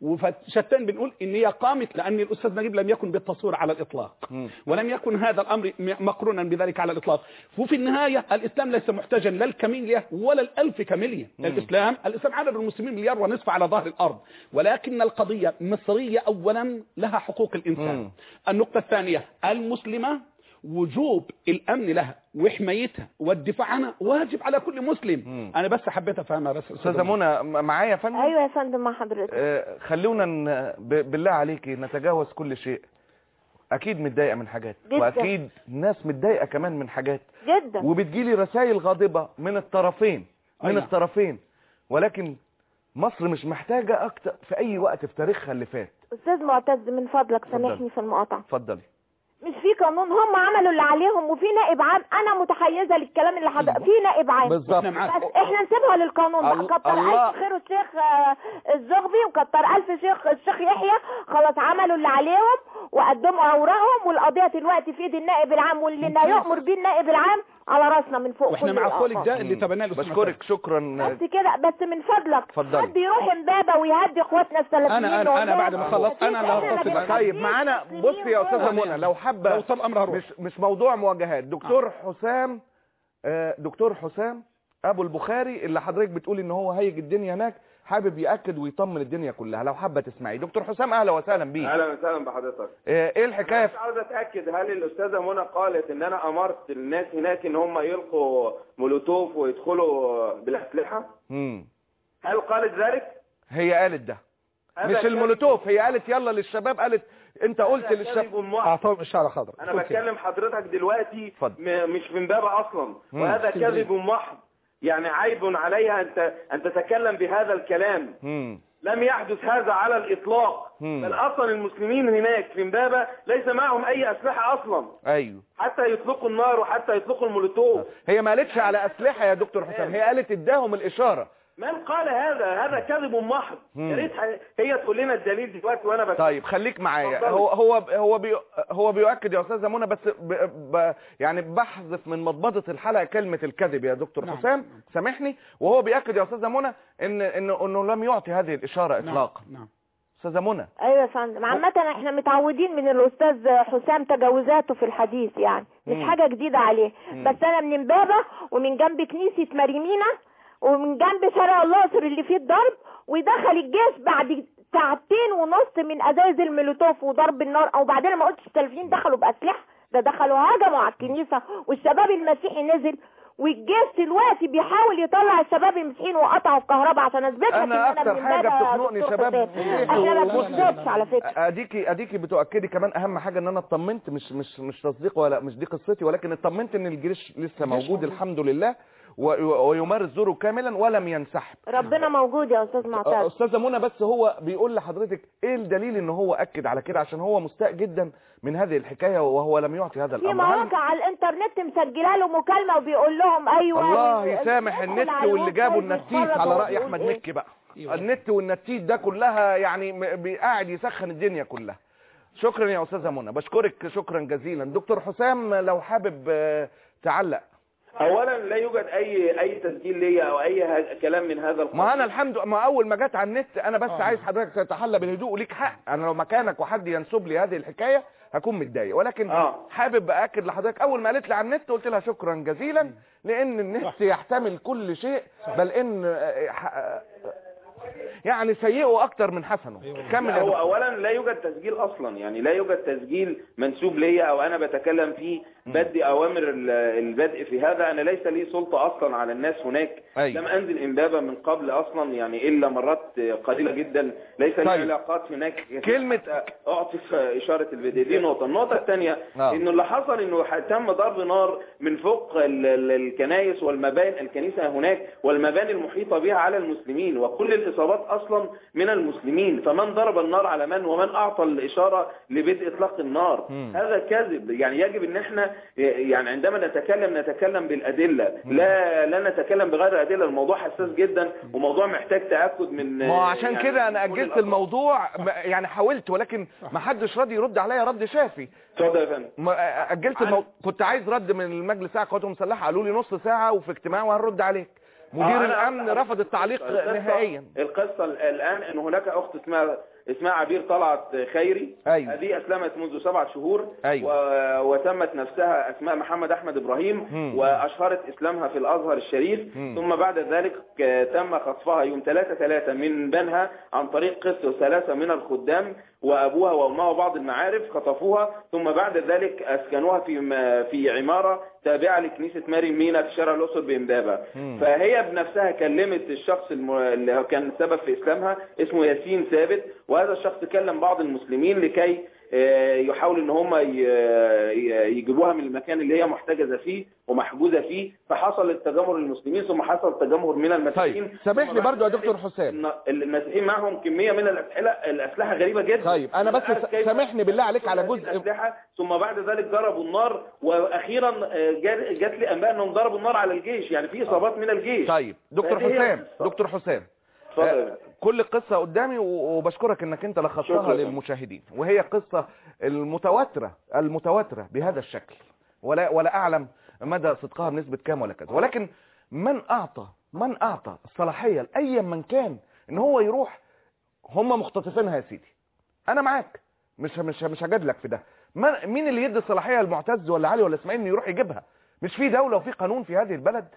وشتان بنقول ان هي قامت لان الاستاذ نجيب لم يكن بالتصوير على الاطلاق مم. ولم يكن هذا الامر م- مقرونا بذلك على الاطلاق وفي النهايه الاسلام ليس محتاجا لا الكميليه ولا الالف كميليه الاسلام الاسلام عدد المسلمين مليار ونصف على ظهر الارض ولكن القضيه مصريه اولا لها حقوق الانسان مم. النقطه الثانيه المسلمه وجوب الامن لها وحمايتها والدفاع عنها واجب على كل مسلم مم. انا بس حبيت افهمها بس استاذه منى م- معايا يا فندم ايوه يا فندم مع حضرتك آه، خلونا ن- ب- بالله عليكي نتجاوز كل شيء اكيد متضايقه من حاجات جداً. واكيد ناس متضايقه كمان من حاجات جدا وبتجيلي رسائل غاضبه من الطرفين من أي نعم. الطرفين ولكن مصر مش محتاجه اكتر في اي وقت في تاريخها اللي فات استاذ معتز من فضلك اتفضل. سامحني في المقاطعه اتفضلي مش في قانون هم عملوا اللي عليهم وفي نائب عام انا متحيزه للكلام اللي حضرتك في نائب عام بالظبط احنا معاك بس احنا نسيبها للقانون ال- بقى كتر الله- الف خير الشيخ آه، الزغبي وكتر الف شيخ الشيخ يحيى خلاص عملوا اللي عليهم وقدموا اوراقهم والقضيه دلوقتي في ايد النائب العام واللي لا يؤمر به النائب العام على راسنا من فوق واحنا كل مع قولك الآفاق. ده اللي تبناه الأستاذ بشكرك شكرا بس كده بس من فضلك اتفضلي. حد يروح امبابه ويهدي اخواتنا السلفيين أنا- أنا- والله. أنا بعد ما أخلص، أنا اللي إحنا ما هتصل بقى. طيب بنهديش معانا مسلمين بصي يا استاذه ولا- منى لو حابه لو وصل الامر هروح مش مش موضوع مواجهات دكتور حسام آه، دكتور حسام ابو البخاري اللي حضرتك بتقولي ان هو هيج الدنيا هناك حابب ياكد ويطمن الدنيا كلها لو حابه تسمعي دكتور حسام اهلا وسهلا بيك اهلا وسهلا بحضرتك آه، ايه الحكايه بس عاوز اتاكد هل الاستاذه منى قالت ان انا امرت الناس هناك ان هم يلقوا مولوتوف ويدخلوا بالاسلحه مم. هل قالت ذلك هي قالت ده هذا مش كذب- المولوتوف هي قالت يلا للشباب قالت انت قلت هذا للشباب كذب محض. اعطوهم اشاره خضراء انا أوكي. بتكلم حضرتك دلوقتي اتفضل. م- مش في امبابه اصلا مم. وهذا اسكندرية. كذب محض يعني عيب عليها انت ان تتكلم بهذا الكلام مم. لم يحدث هذا على الاطلاق مم. بل اصلا المسلمين هناك في امبابه ليس معهم اي اسلحه اصلا ايوه حتى يطلقوا النار وحتى يطلقوا المولوتوف هي ما قالتش على اسلحه يا دكتور حسام هي قالت اداهم الاشاره من قال هذا هذا كذب محض مم. يا ريت ح- هي تقول لنا الدليل دلوقتي وانا بس طيب خليك معايا اتفضلي. هو هو هو بي هو بيؤكد يا استاذه منى بس ب ب يعني بحذف من مضبطه الحلقه كلمه الكذب يا دكتور نعم. حسام سامحني وهو بيؤكد يا استاذه منى ان انه انه لم يعطي هذه الاشاره نعم. اطلاقا نعم استاذه منى ايوه يا فندم عامة احنا متعودين من الاستاذ حسام تجاوزاته في الحديث يعني مش مم. حاجة جديدة عليه مم. بس انا من امبابة ومن جنب كنيسة مريمينا ومن جنب شارع الاقصر اللي فيه الضرب ودخل الجيش بعد ساعتين ونص من ازايز المولوتوف وضرب النار او بعدين ما قلتش السلفيين دخلوا باسلحه ده دخلوا هجموا على الكنيسه والشباب المسيحي نزل والجيش دلوقتي بيحاول يطلع الشباب المسيحيين وقطعوا الكهرباء عشان اثبت لك أنا إن أكتر من حاجة بابا بتخنقني دكتور شباب حسين. مسيحي احنا ما لا، لا، لا، لا. بنكذبش على فكره اديكي اديكي بتؤكدي كمان اهم حاجه ان انا اطمنت مش مش مش تصديق ولا مش دي قصتي ولكن اطمنت ان الجيش لسه موجود الحمد لله و- ويمارس دوره كاملا ولم ينسحب ربنا موجود يا استاذ معتز استاذه منى بس هو بيقول لحضرتك ايه الدليل ان هو اكد على كده عشان هو مستاء جدا من هذه الحكايه وهو لم يعطي هذا في الامر هل مواقع على الانترنت مسجله له مكالمه وبيقول لهم ايوه الله وال- يسامح يدخل النت على واللي الويب جابوا سايت النتيت يتفرج على هو راي بيقول احمد إيه. مكي بقى أيوة. النت والنتيت ده كلها يعني م- بي- قاعد يسخن الدنيا كلها شكرا يا استاذه منى بشكرك شكرا جزيلا دكتور حسام لو حابب آه، تعلق اولا لا يوجد اي اي تسجيل ليا او اي ه- كلام من هذا القبيل ما انا الحمد ما اول ما جت على النت انا بس آه. عايز حضرتك تتحلى بالهدوء وليك حق انا لو مكانك وحد ينسب لي هذه الحكايه هكون متضايق ولكن آه. حابب اكد لحضرتك اول ما قالت لي على النت قلت لها شكرا جزيلا لان النت يحتمل كل شيء بل ان آه، ح- يعني سيئه اكتر من حسنه كمل لا يا هو دكتور. اولا لا يوجد تسجيل اصلا يعني لا يوجد تسجيل منسوب ليا او انا بتكلم فيه بدي اوامر ال- البدء في هذا انا ليس لي سلطه اصلا على الناس هناك أيوة. لم انزل امبابه من قبل اصلا يعني الا مرات قليله جدا ليس لي طيب. علاقات هناك كلمة- حتى اعطف اشاره البدء دي نقطه النقطه الثانيه آه. انه اللي حصل انه ح- تم ضرب نار من فوق ال- ال- الكنائس والمباني الكنيسه هناك والمباني المحيطه بها على المسلمين وكل الاصابات اصلا من المسلمين فمن ضرب النار على من ومن اعطى الاشاره لبدء اطلاق النار مم. هذا كذب يعني يجب ان احنا يعني عندما نتكلم نتكلم بالادله لا لا نتكلم بغير ادله الموضوع حساس جدا وموضوع محتاج تاكد من ما هو عشان يعني كده انا كل اجلت الأطراف. الموضوع ما- يعني حاولت ولكن ما حدش راضي يرد عليا رد شافي اتفضل يا فندم ما اجلت الموضوع كنت عايز رد من المجلس ساعه قوات المسلحه قالوا لي نص ساعه وفي اجتماع وهنرد عليك مدير آه، أنا- الامن رفض التعليق القصة- نهائيا القصة الآن أن هناك أخت اسمها اسمها عبير طلعت خيري أيوة. هذه أسلمت منذ سبعة شهور أيوة. و... وتمت نفسها أسماء محمد أحمد إبراهيم مم. وأشهرت إسلامها في الأزهر الشريف مم. ثم بعد ذلك ك- تم خطفها يوم 3 3 من بنها عن طريق قس وثلاثة من الخدام وأبوها وأمها وبعض المعارف خطفوها ثم بعد ذلك أسكنوها في م- في عمارة تابعة لكنيسة ماري مينا في شارع الأقصر بإمبابة مم. فهي بنفسها كلمت الشخص الم... اللي كان السبب في اسلامها اسمه ياسين ثابت وهذا الشخص كلم بعض المسلمين لكي آه، يحاولوا ان هم ي- ي- يجيبوها من المكان اللي هي محتجزه فيه ومحجوزه فيه فحصل التجمهر للمسلمين ثم حصل تجمهر من المسيحيين طيب سامح لي ثم بعد برضو يا ذلك دكتور حسام الن- المسيحيين معهم كميه من الاسلحه الاسلحه غريبه جدا طيب انا بس عارف كيف- سامحني بالله عليك على هذه جزء الأسلحة ثم بعد ذلك ضربوا النار واخيرا آه، جا- جات لي انباء انهم ضربوا النار على الجيش يعني في اصابات من الجيش طيب دكتور فهذه هي حسام القصة. دكتور حسام اتفضل. آه، كل قصة قدامي و- وبشكرك انك انت لخصتها شكرا. للمشاهدين وهي قصة المتواترة المتواترة بهذا الشكل ولا ولا اعلم مدى صدقها بنسبة كام ولا كذا ولكن من اعطى من اعطى الصلاحية لاي من كان ان هو يروح هم مختطفينها يا سيدي انا معاك مش مش مش هجادلك في ده ما- مين اللي يدي الصلاحية للمعتز ولا علي ولا اسماعيل انه يروح يجيبها مش في دولة وفي قانون في هذه البلد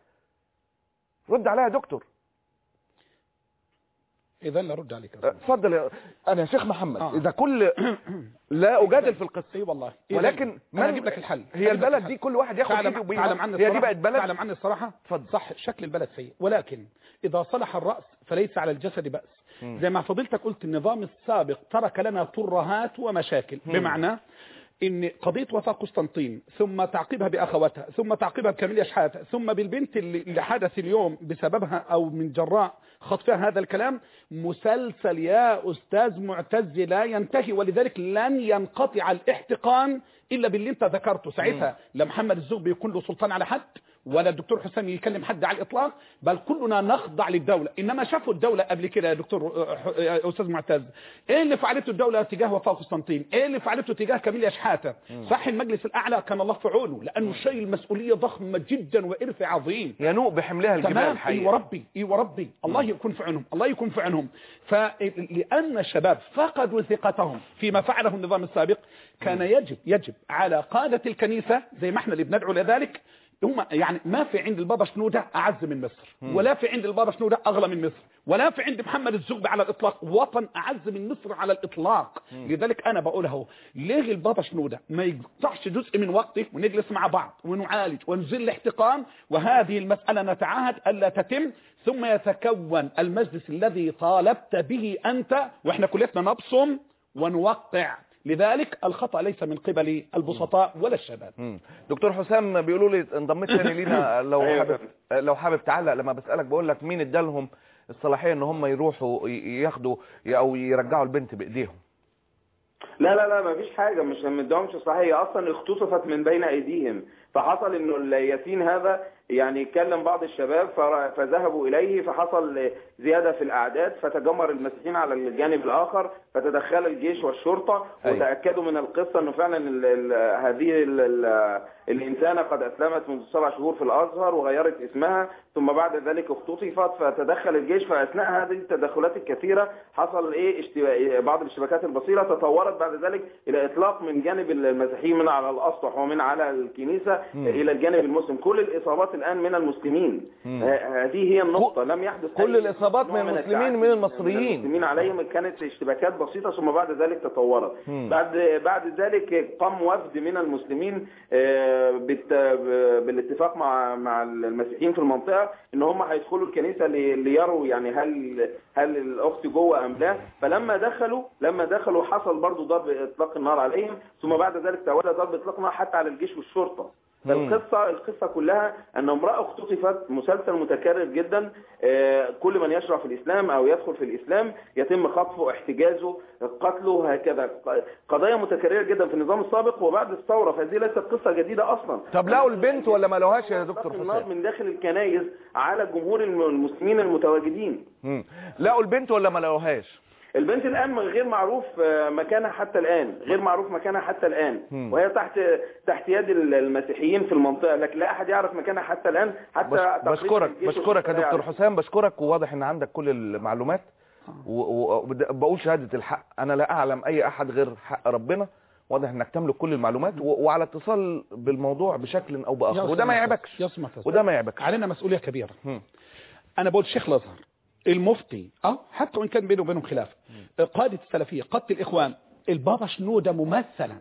رد عليها يا دكتور اذا نرد عليك يا أه، أستاذ. اتفضل يا انا يا شيخ محمد آه. اذا كل لا اجادل في القصه اي والله ولكن انا من- اجيب لك الحل هي أجيب لك البلد الحل. دي كل واحد ياخد تعلم ايده وبيروح. تعلم عني هي دي الصراحة بقت بلد تعلم عني الصراحة اتفضل. صح شكل البلد سيء ولكن إذا صلح الرأس فليس على الجسد بأس مم. زي ما فضلتك قلت النظام السابق ترك لنا ترهات ومشاكل مم. بمعنى ان قضيه وفاة قسطنطين ثم تعقيبها باخواتها ثم تعقيبها بكاميليا شحاته ثم بالبنت اللي اللي حدث اليوم بسببها او من جراء خطفها هذا الكلام مسلسل يا استاذ معتز لا ينتهي ولذلك لن ينقطع الاحتقان الا باللي انت ذكرته ساعتها لا محمد الزغبي يكون له سلطان على حد ولا الدكتور حسام يكلم حد على الاطلاق بل كلنا نخضع للدوله انما شافوا الدوله قبل كده يا دكتور آه، ح- آه، استاذ معتز ايه اللي فعلته الدوله تجاه وفاء قسطنطين ايه اللي فعلته تجاه كاميليا شحاته صح المجلس الاعلى كان الله في عونه لانه شيء المسؤوليه ضخمه جدا وارث عظيم ينوء بحملها الجبال تمام اي الحقيقه وربي اي وربي الله يكون في عونهم الله يكون في عونهم فلان الشباب فقدوا ثقتهم فيما فعله النظام السابق كان يجب يجب على قاده الكنيسه زي ما احنا اللي بندعو لذلك هم يعني ما في عند البابا شنودة أعز من مصر ولا في عند البابا شنودة أغلى من مصر ولا في عند محمد الزغبي على الإطلاق وطن أعز من مصر على الإطلاق لذلك أنا بقولها ليه البابا شنودة ما يقطعش جزء من وقته ونجلس مع بعض ونعالج ونزل الاحتقان وهذه المسألة نتعاهد ألا تتم ثم يتكون المجلس الذي طالبت به أنت وإحنا كلنا نبصم ونوقع لذلك الخطأ ليس من قبل البسطاء ولا الشباب مم. دكتور حسام بيقولوا لي انضميت تاني لينا لو أيوة. حابب لو حابب تعلق لما بسالك بقول لك مين ادالهم الصلاحيه ان هم يروحوا ي- ياخدوا او يرجعوا البنت بايديهم لا لا لا ما فيش حاجة مش مدهمش صحيح أصلا اختطفت من بين أيديهم فحصل إنه الياسين هذا يعني كلم بعض الشباب فر- فذهبوا إليه فحصل زيادة في الأعداد فتجمر المسيحيين على الجانب الآخر فتدخل الجيش والشرطة أيوة. وتأكدوا من القصة إنه فعلا ال ال هذه ال ال الإنسانة قد أسلمت منذ سبع شهور في الأزهر وغيرت اسمها ثم بعد ذلك اختطفت فتدخل الجيش فأثناء هذه التدخلات الكثيرة حصل إيه اشتبا... بعض الاشتباكات البصيرة تطورت بعد ذلك إلى إطلاق من جانب المسيحيين من على الأسطح ومن على الكنيسة إلى الجانب المسلم كل الإصابات الآن من المسلمين ه- هذه هي النقطة لم يحدث كل أي الإصابات نوع من المسلمين التعدي من المصريين. المسلمين عليهم كانت اشتباكات بسيطة ثم بعد ذلك تطورت مم. بعد بعد ذلك قام وفد من المسلمين آه، بالت- ب- بالاتفاق مع مع المسيحيين في المنطقة ان هم هيدخلوا الكنيسة لي- ليروا يعني هل هل الاخت جوه ام لا فلما دخلوا لما دخلوا حصل برضو ضرب اطلاق النار عليهم ثم بعد ذلك تولى ضرب اطلاق النار حتى على الجيش والشرطة فالقصة القصة كلها أن امرأة اختطفت مسلسل متكرر جدا آه، كل من يشرع في الإسلام أو يدخل في الإسلام يتم خطفه احتجازه قتله هكذا ق- قضايا متكررة جدا في النظام السابق وبعد الثورة فهذه ليست قصة جديدة أصلا طب لقوا البنت ولا ما لقوهاش يا دكتور إطلاق النار حسام من داخل الكنائس على جمهور الم- المسلمين المتواجدين مم. لقوا البنت ولا ما لقوهاش البنت الآن غير معروف آه، مكانها حتى الآن غير معروف مكانها حتى الآن مم. وهي تحت تحت يد ال- المسيحيين في المنطقة لكن لا أحد يعرف مكانها حتى الآن حتى بش- تقريبا بشكرك الجيش بشكرك يا والشرطة لا دكتور يعرف. حسام بشكرك وواضح ان عندك كل المعلومات وبقول شهادة الحق انا لا اعلم اي احد غير حق ربنا واضح انك تملك كل المعلومات و- وعلى اتصال بالموضوع بشكل او باخر وده ما يعيبكش يصمت وده ما يعيبكش علينا مسؤولية كبيرة مم. انا بقول شيخ الازهر المفتي اه حتى وان كان بينه وبينهم خلاف قادة السلفية قادة الاخوان البابا شنودة ممثلا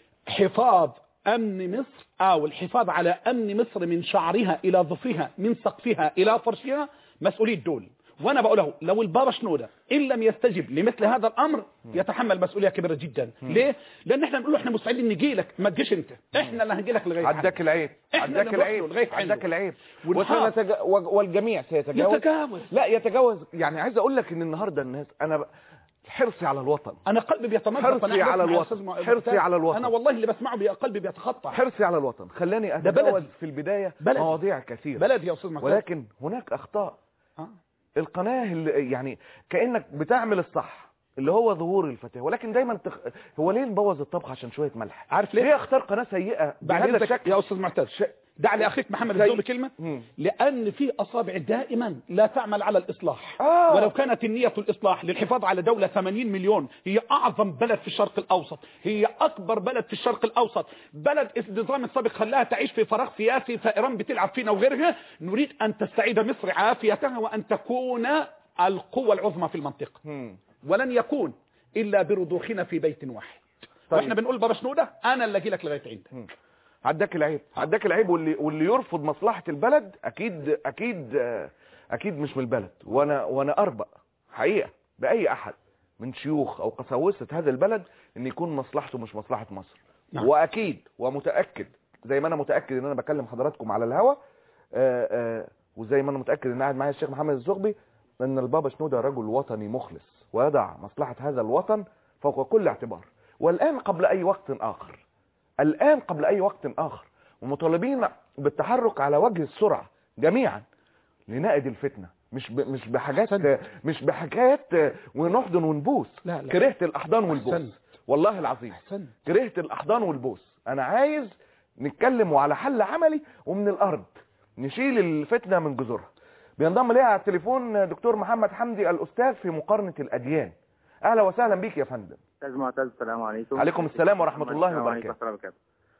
حفاظ امن مصر او الحفاظ على امن مصر من شعرها الى ظفرها من سقفها الى فرشها مسؤولية دول وانا بقول له لو البابا شنودة ان لم يستجب لمثل هذا الامر يتحمل مسؤولية كبيرة جدا ليه لان احنا بنقول له احنا مستعدين نجي لك ما تجيش انت احنا اللي هنجي لك لغايه عداك العيب إحنا عداك اللي نروح له العيب لغاية عنده. عداك العيب ونحافظ. وسنتج... و- والجميع سيتجاوز يتجاوز. لا يتجاوز يعني عايز اقول لك ان النهارده الناس انا ب... حرصي على الوطن انا قلبي بيتمزق حرصي أنا على أسمع يا الوطن. أستاذ مع- حرصي على الوطن. انا والله اللي بسمعه بي- قلبي بيتخطى حرصي على الوطن خلاني ده اتجاوز بلدي. في البدايه بلدي. مواضيع كثيره بلد يا استاذ محمود ولكن هناك اخطاء آه. القناه اللي يعني كانك بتعمل الصح اللي هو ظهور الفتاه ولكن دايما تخ... هو ليه نبوظ الطبخ عشان شويه ملح عارف ليه؟ ليه اختار قناه سيئه بعد بهذا إذنك الشكل يا استاذ معتز دع لاخيك محمد زي- الزوبي كلمه مم. لان في اصابع دائما لا تعمل على الاصلاح آه. ولو كانت النيه الاصلاح للحفاظ على دوله 80 مليون هي اعظم بلد في الشرق الاوسط هي اكبر بلد في الشرق الاوسط بلد النظام السابق خلاها تعيش في فراغ سياسي فايران بتلعب فينا وغيرها نريد ان تستعيد مصر عافيتها وان تكون القوه العظمى في المنطقه مم. ولن يكون الا برضوخنا في بيت واحد طيب. واحنا بنقول بابا شنوده انا اللي اجي لك لغايه عندك عداك العيب عداك العيب واللي واللي يرفض مصلحه البلد اكيد اكيد آه، اكيد مش من البلد وانا وانا اربأ حقيقه باي احد من شيوخ او قساوسه هذا البلد ان يكون مصلحته مش مصلحه مصر نعم. واكيد ومتاكد زي ما انا متاكد ان انا بكلم حضراتكم على الهوا آه، آه، وزي ما انا متاكد ان قاعد معايا الشيخ محمد الزغبي ان البابا شنوده رجل وطني مخلص ويضع مصلحه هذا الوطن فوق كل اعتبار والان قبل اي وقت اخر الآن قبل أي وقت آخر ومطالبين بالتحرك على وجه السرعة جميعا لنائد الفتنة مش ب... مش بحاجات أحسنت. مش بحكايات ونحضن ونبوس لا، لا. كرهت الأحضان والبوس أحسنت. والله العظيم احسن كرهت الأحضان والبوس أنا عايز نتكلم على حل عملي ومن الأرض نشيل الفتنة من جذورها بينضم ليها على التليفون دكتور محمد حمدي الأستاذ في مقارنة الأديان أهلا وسهلا بيك يا فندم استاذ معتز السلام عليكم عليكم السلام ورحمة الله السلام عليكم وبركاته. ورحمة الله وبركاته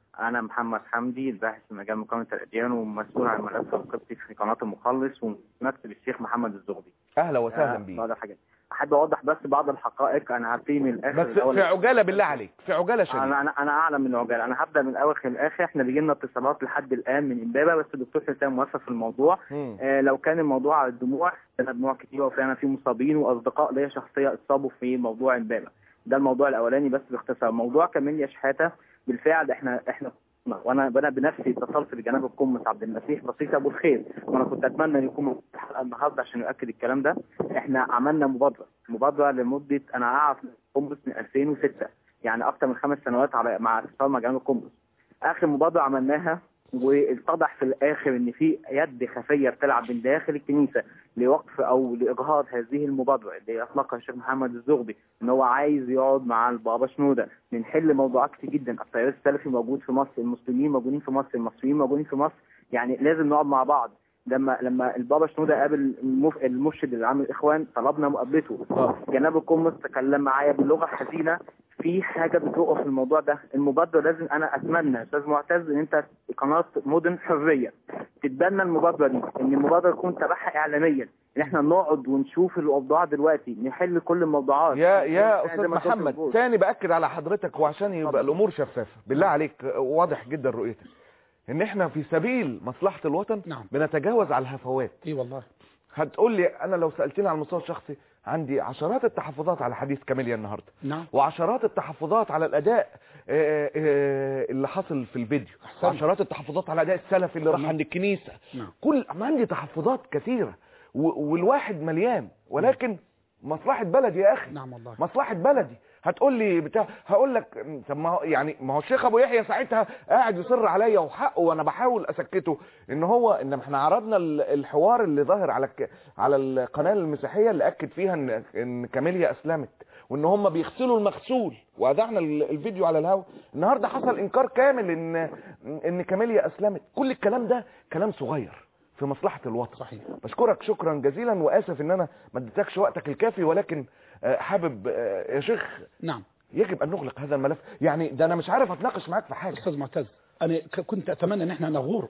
أنا محمد حمدي الباحث في مجال مقاومة الأديان ومسؤول عن الملف القبطي في قناة المخلص ومكتب الشيخ محمد الزغبي اهلا وسهلا آه، بيك بعض الحاجات أحب أوضح بس بعض الحقائق أنا هبتدي من الآخر بس الأول. في عجاله بالله عليك في عجاله شديده انا انا انا اعلم من العجاله انا هبدا من الاول للاخر احنا بيجي لنا اتصالات لحد الان من امبابه بس الدكتور حسام موفق في الموضوع مم. آه لو كان الموضوع على الدموع عندنا دموع كتير وفعلا في مصابين واصدقاء ليا شخصيه اتصابوا في موضوع امبابه ده الموضوع الاولاني بس باختصار موضوع كمان يا شحاته بالفعل احنا احنا وانا انا بنفسي اتصلت بجناب القمص عبد المسيح بسيط ابو الخير وانا كنت اتمنى ان يكون موجود في الحلقه النهارده عشان يؤكد الكلام ده احنا عملنا مبادره مبادره لمده انا اعرف القمص من 2006 يعني اكتر من خمس سنوات على مع اتصال مع جناب القمص اخر مبادره عملناها واتضح في الاخر ان في يد خفيه بتلعب من داخل الكنيسه لوقف او لاجهاض هذه المبادره اللي اطلقها الشيخ محمد الزغبي ان هو عايز يقعد مع البابا شنوده بنحل موضوعات كتير جدا التيار السلفي موجود في مصر المسلمين موجودين في مصر المصريين موجودين في مصر يعني لازم نقعد مع بعض لما لما البابا شنوده قابل المف... المرشد اللي عامل الاخوان طلبنا مقابلته آه. جناب القمص تكلم معايا بلغه حزينه في حاجه بتوقف الموضوع ده المبادره لازم انا اتمنى استاذ معتز ان انت قناه مدن حريه تتبنى المبادره دي ان المبادره يكون تبعها اعلاميا ان احنا نقعد ونشوف الاوضاع دلوقتي نحل كل الموضوعات يا يا زي استاذ ما قلت محمد مظبوط. تاني باكد على حضرتك وعشان يبقى اتفضل. الامور شفافه بالله عليك واضح جدا رؤيتك ان احنا في سبيل مصلحه الوطن نعم. بنتجاوز على الهفوات اي والله هتقول لي انا لو سالتني على المستوى الشخصي عندي عشرات التحفظات على حديث كاميليا النهارده نعم وعشرات التحفظات على الاداء آه، آه، اللي حصل في الفيديو أحسنت. وعشرات التحفظات على الاداء السلفي اللي راح نعم. عند الكنيسه نعم كل ما عندي تحفظات كثيره و- والواحد مليان ولكن مصلحه بلدي يا اخي نعم والله مصلحه بلدي هتقول لي بتاع هقول لك م، طب ما هو يعني ما هو الشيخ ابو يحيى ساعتها قاعد يصر عليا وحقه وانا بحاول اسكته ان هو ان احنا عرضنا ال- الحوار اللي ظاهر على الك... على القناه المسيحيه اللي اكد فيها ان ان كاميليا اسلمت وان هم بيغسلوا المغسول واذعنا ال- الفيديو على الهواء النهارده حصل انكار كامل ان ان كاميليا اسلمت كل الكلام ده كلام صغير في مصلحه الوطن صحيح بشكرك شكرا جزيلا واسف ان انا ما اديتكش وقتك الكافي ولكن آه، حابب آه، يا شيخ نعم يجب ان نغلق هذا الملف يعني ده انا مش عارف اتناقش معاك في حاجه استاذ معتز انا ك- كنت اتمنى ان احنا نغور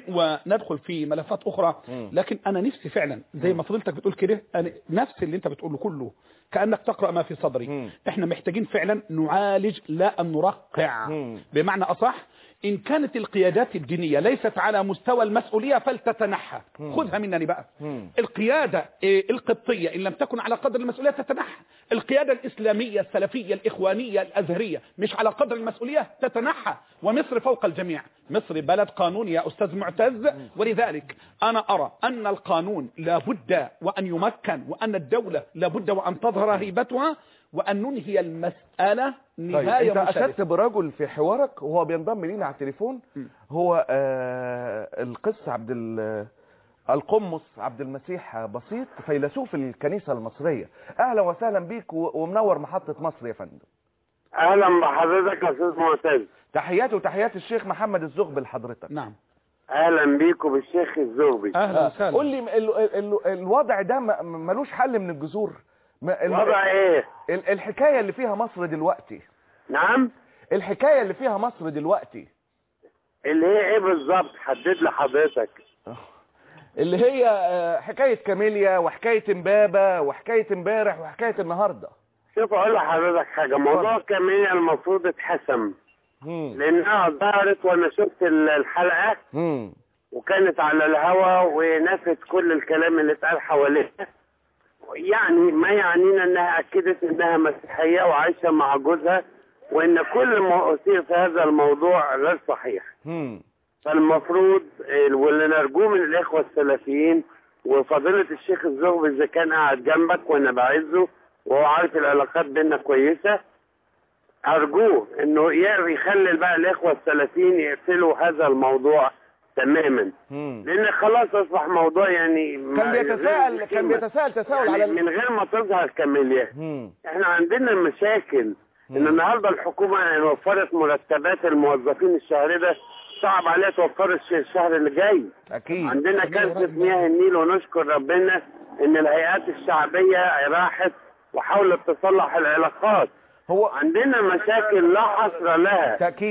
وندخل في ملفات اخرى مم. لكن انا نفسي فعلا زي ما فضلتك بتقول كده انا نفس اللي انت بتقوله كله كانك تقرا ما في صدري مم. احنا محتاجين فعلا نعالج لا ان نرقع مم. بمعنى اصح ان كانت القيادات الدينيه ليست على مستوى المسؤوليه فلتتنحى مم. خذها منني بقى مم. القيادة إيه، القبطية إن لم تكن على قدر المسؤولية تتنحى القيادة الإسلامية السلفية الإخوانية الأزهرية مش على قدر المسؤولية تتنحى ومصر فوق الجميع مصر بلد قانون يا أستاذ معتز ولذلك أنا أرى أن القانون لابد وأن يمكن وأن الدولة لابد وأن تظهر هيبتها وأن ننهي المسألة طيب نهاية انت مشرفة اشدت برجل في حوارك وهو بينضم لينا على التليفون هو آه القس عبد ال- القمص عبد المسيح بسيط فيلسوف الكنيسه المصريه اهلا وسهلا بيك و- ومنور محطه مصر يا فندم اهلا بحضرتك يا استاذ معتز تحياتي وتحيات الشيخ محمد الزغبي لحضرتك نعم اهلا بيكم بالشيخ الزغبي أهلا آه، وسهلا قول لي ال ال ال الوضع ده م- ملوش حل من الجذور م- ال- وضع ايه ال- الحكايه اللي فيها مصر دلوقتي نعم الحكايه اللي فيها مصر دلوقتي اللي هي ايه بالظبط حدد لي حضرتك اللي هي آه، حكايه كاميليا وحكايه امبابه وحكايه امبارح وحكايه النهارده شوف اقول لحضرتك حاجه موضوع كمية المفروض اتحسم مم. لانها ظهرت وانا شفت ال- الحلقه مم. وكانت على الهوا ونفت كل الكلام اللي اتقال حواليها يعني ما يعنينا انها اكدت انها مسيحيه وعايشه مع جوزها وان كل ما اثير في هذا الموضوع غير صحيح مم. فالمفروض آه، واللي نرجوه من الاخوه السلفيين وفضيله الشيخ الزغبي اذا كان قاعد جنبك وانا بعزه وهو عارف العلاقات بينا كويسه ارجوه انه يقدر يخلي بقى الاخوه السلفيين يقفلوا هذا الموضوع تماما مم. لان خلاص اصبح موضوع يعني كان ما- بيتساءل غير كان قيمة. بيتساءل تساؤل يعني على ال- من غير ما تظهر كاميليا مم. احنا عندنا مشاكل ان النهارده الحكومه يعني وفرت مرتبات الموظفين الشهر ده صعب عليها توفر الش- الشهر اللي جاي اكيد عندنا كارثه مياه النيل ونشكر ربنا ان الهيئات الشعبيه راحت وحاولت تصلح العلاقات هو عندنا مشاكل لا حصر لها تاكيد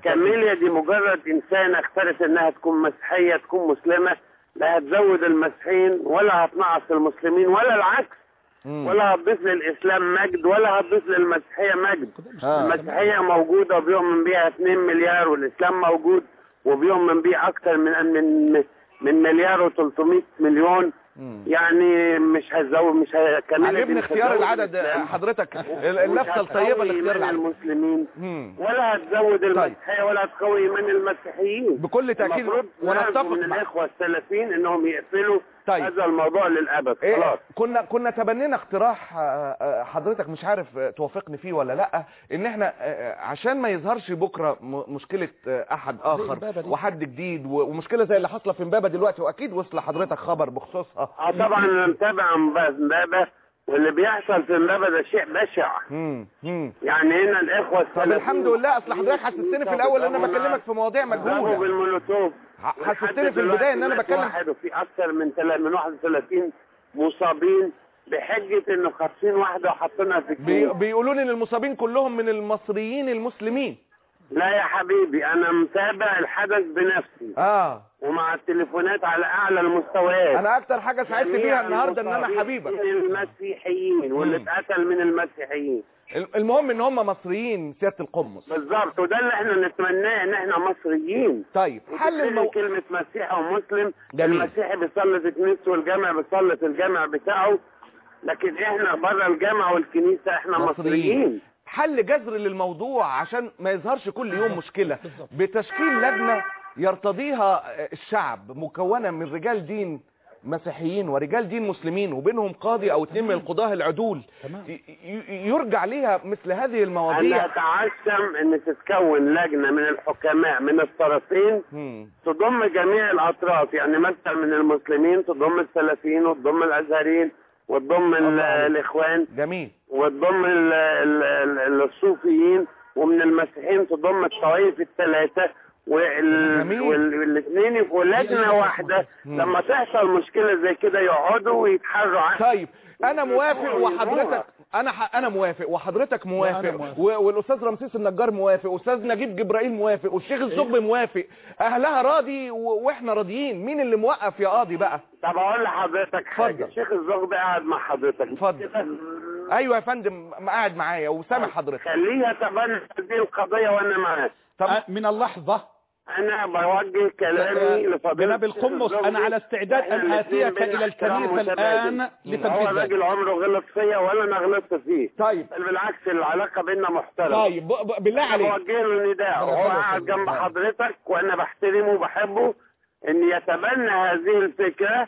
كاميليا دي مجرد انسانه اختارت انها تكون مسيحيه تكون مسلمه لا هتزود المسيحيين ولا هتنقص المسلمين ولا العكس مم. ولا هتضيف للاسلام مجد ولا هتضيف للمسيحيه مجد آه. المسيحيه موجوده وبيؤمن بيها 2 مليار والاسلام موجود وبيؤمن بيه اكتر من من من مليار و300 مليون مم. يعني مش هزود مش ه- كاميليا دي عجبني مش اختيار هتزود العدد الإسلام. حضرتك ومش اللفته الطيبه هتقوي لاختيار إيمان العدد المسلمين مم. ولا هتزود المسيحيه ولا هتقوي ايمان المسيحيين بكل تاكيد المفروض ونتفق نرجو من مع الاخوه السلفيين انهم يقفلوا طيب. هذا الموضوع للابد إيه خلاص كنا كنا تبنينا اقتراح آه، آه، حضرتك مش عارف آه، توافقني فيه ولا لا ان احنا آه، عشان ما يظهرش بكره م- مشكله آه، احد اخر إمبابة دي. وحد جديد و- ومشكله زي اللي حاصله في امبابه دلوقتي واكيد وصل لحضرتك خبر بخصوصها اه طبعا انا متابع امبابه واللي بيحصل في امبابه ده شيء بشع مم. مم. يعني هنا الاخوه طب السلفيين الحمد لله اصل حضرتك حسستني في الاول ان انا بكلمك في مواضيع ضربوا مجهوله بالمولوتوف ح- حسستني ولحد في البدايه ان انا دلوقتي بتكلم واحد وفي اكثر من تلا- من 31 مصابين بحجه انه خاطفين واحده وحاطينها في بي... الكيس بيقولوا لي ان المصابين كلهم من المصريين المسلمين لا يا حبيبي انا متابع الحدث بنفسي اه ومع التليفونات على اعلى المستويات انا اكتر حاجه سعدت جميع بيها النهارده ان انا المصابين حبيبك من المسيحيين واللي مم. اتقتل من المسيحيين المهم ان هم مصريين سياده القمص بالظبط وده اللي احنا نتمناه ان احنا مصريين طيب حل حل المو... كلمة مسيحي ومسلم جميل. المسيحي بيصلي كنيسته والجامع بيصلي الجامع بتاعه لكن احنا بره الجامع والكنيسة احنا مصريين. مصريين حل جذر للموضوع عشان ما يظهرش كل يوم مشكلة بتشكيل لجنة يرتضيها الشعب مكونة من رجال دين مسيحيين ورجال دين مسلمين وبينهم قاضي او اتنين من القضاة العدول تمام. ي- ي- يرجع ليها مثل هذه انا المواضيع اتعشم ان تتكون لجنة من الحكماء من الطرفين مم. تضم جميع الاطراف يعني مثلا من المسلمين تضم السلفيين وتضم الازهريين وتضم ال- الله عليك. الاخوان جميل وتضم ال- ال- ال- الصوفيين ومن المسيحيين تضم الطوائف الثلاثة جميل. والاثنين يبقوا لجنة واحدة مم. لما تحصل مشكلة زي كده يقعدوا ويتحروا عنها طيب انا موافق وحضرتك انا ح... انا موافق وحضرتك موافق, وأنا موافق. و... والاستاذ رمسيس النجار موافق واستاذ نجيب جبرائيل موافق والشيخ الزغبي موافق اهلها راضي و... واحنا راضيين مين اللي موقف يا قاضي بقى طب اقول لحضرتك حاجة اتفضل. الشيخ الزغبي قاعد مع حضرتك اتفضل. ايوه يا فندم م- قاعد معايا وسامع حضرتك خليه يتبنى هذه القضية وانا معاه طب أ- من اللحظة انا بوجه كلامي لفضيلة جناب القمص انا على استعداد ان اتيك الى الكنيسة الان هو لتنفيذ ذلك راجل عمره غلط فيا ولا انا غلطت فيه طيب بل بالعكس العلاقة بيننا محترمة طيب ب... ب... بالله عليك بوجه له نداء أنا وهو خلاص قاعد يا جنب فندم. حضرتك وانا بحترمه وبحبه ان يتبنى هذه الفكرة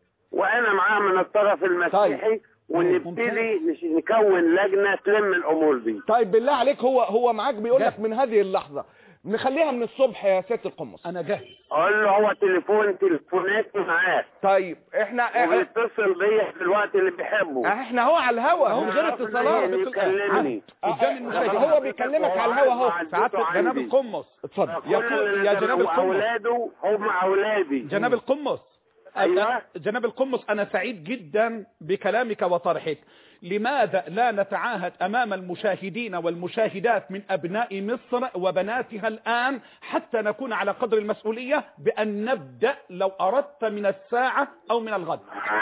وانا معاه من الطرف المسيحي ونبتدي نش- نكون لجنة تلم الامور دي طيب بالله عليك هو هو معاك بيقول لك جاهز. من هذه اللحظة نخليها من الصبح يا سيادة القمص انا جاهز اقول له هو تليفون تليفوناتي معاه طيب احنا إح- وبيتصل بيا في الوقت اللي بيحبه احنا هو على الهوا هو من غير عرفني اتصالات إن يكلمني قدام المشاهدين هو بيكلمك على الهوا اهو سعادة جناب القمص اتفضل يقول يا جناب القمص اولاده هم اولادي جناب القمص أيوة. جناب القمص أنا سعيد جدا بكلامك وطرحك لماذا لا نتعاهد أمام المشاهدين والمشاهدات من أبناء مصر وبناتها الآن حتى نكون على قدر المسؤولية بأن نبدأ لو أردت من الساعة أو من الغد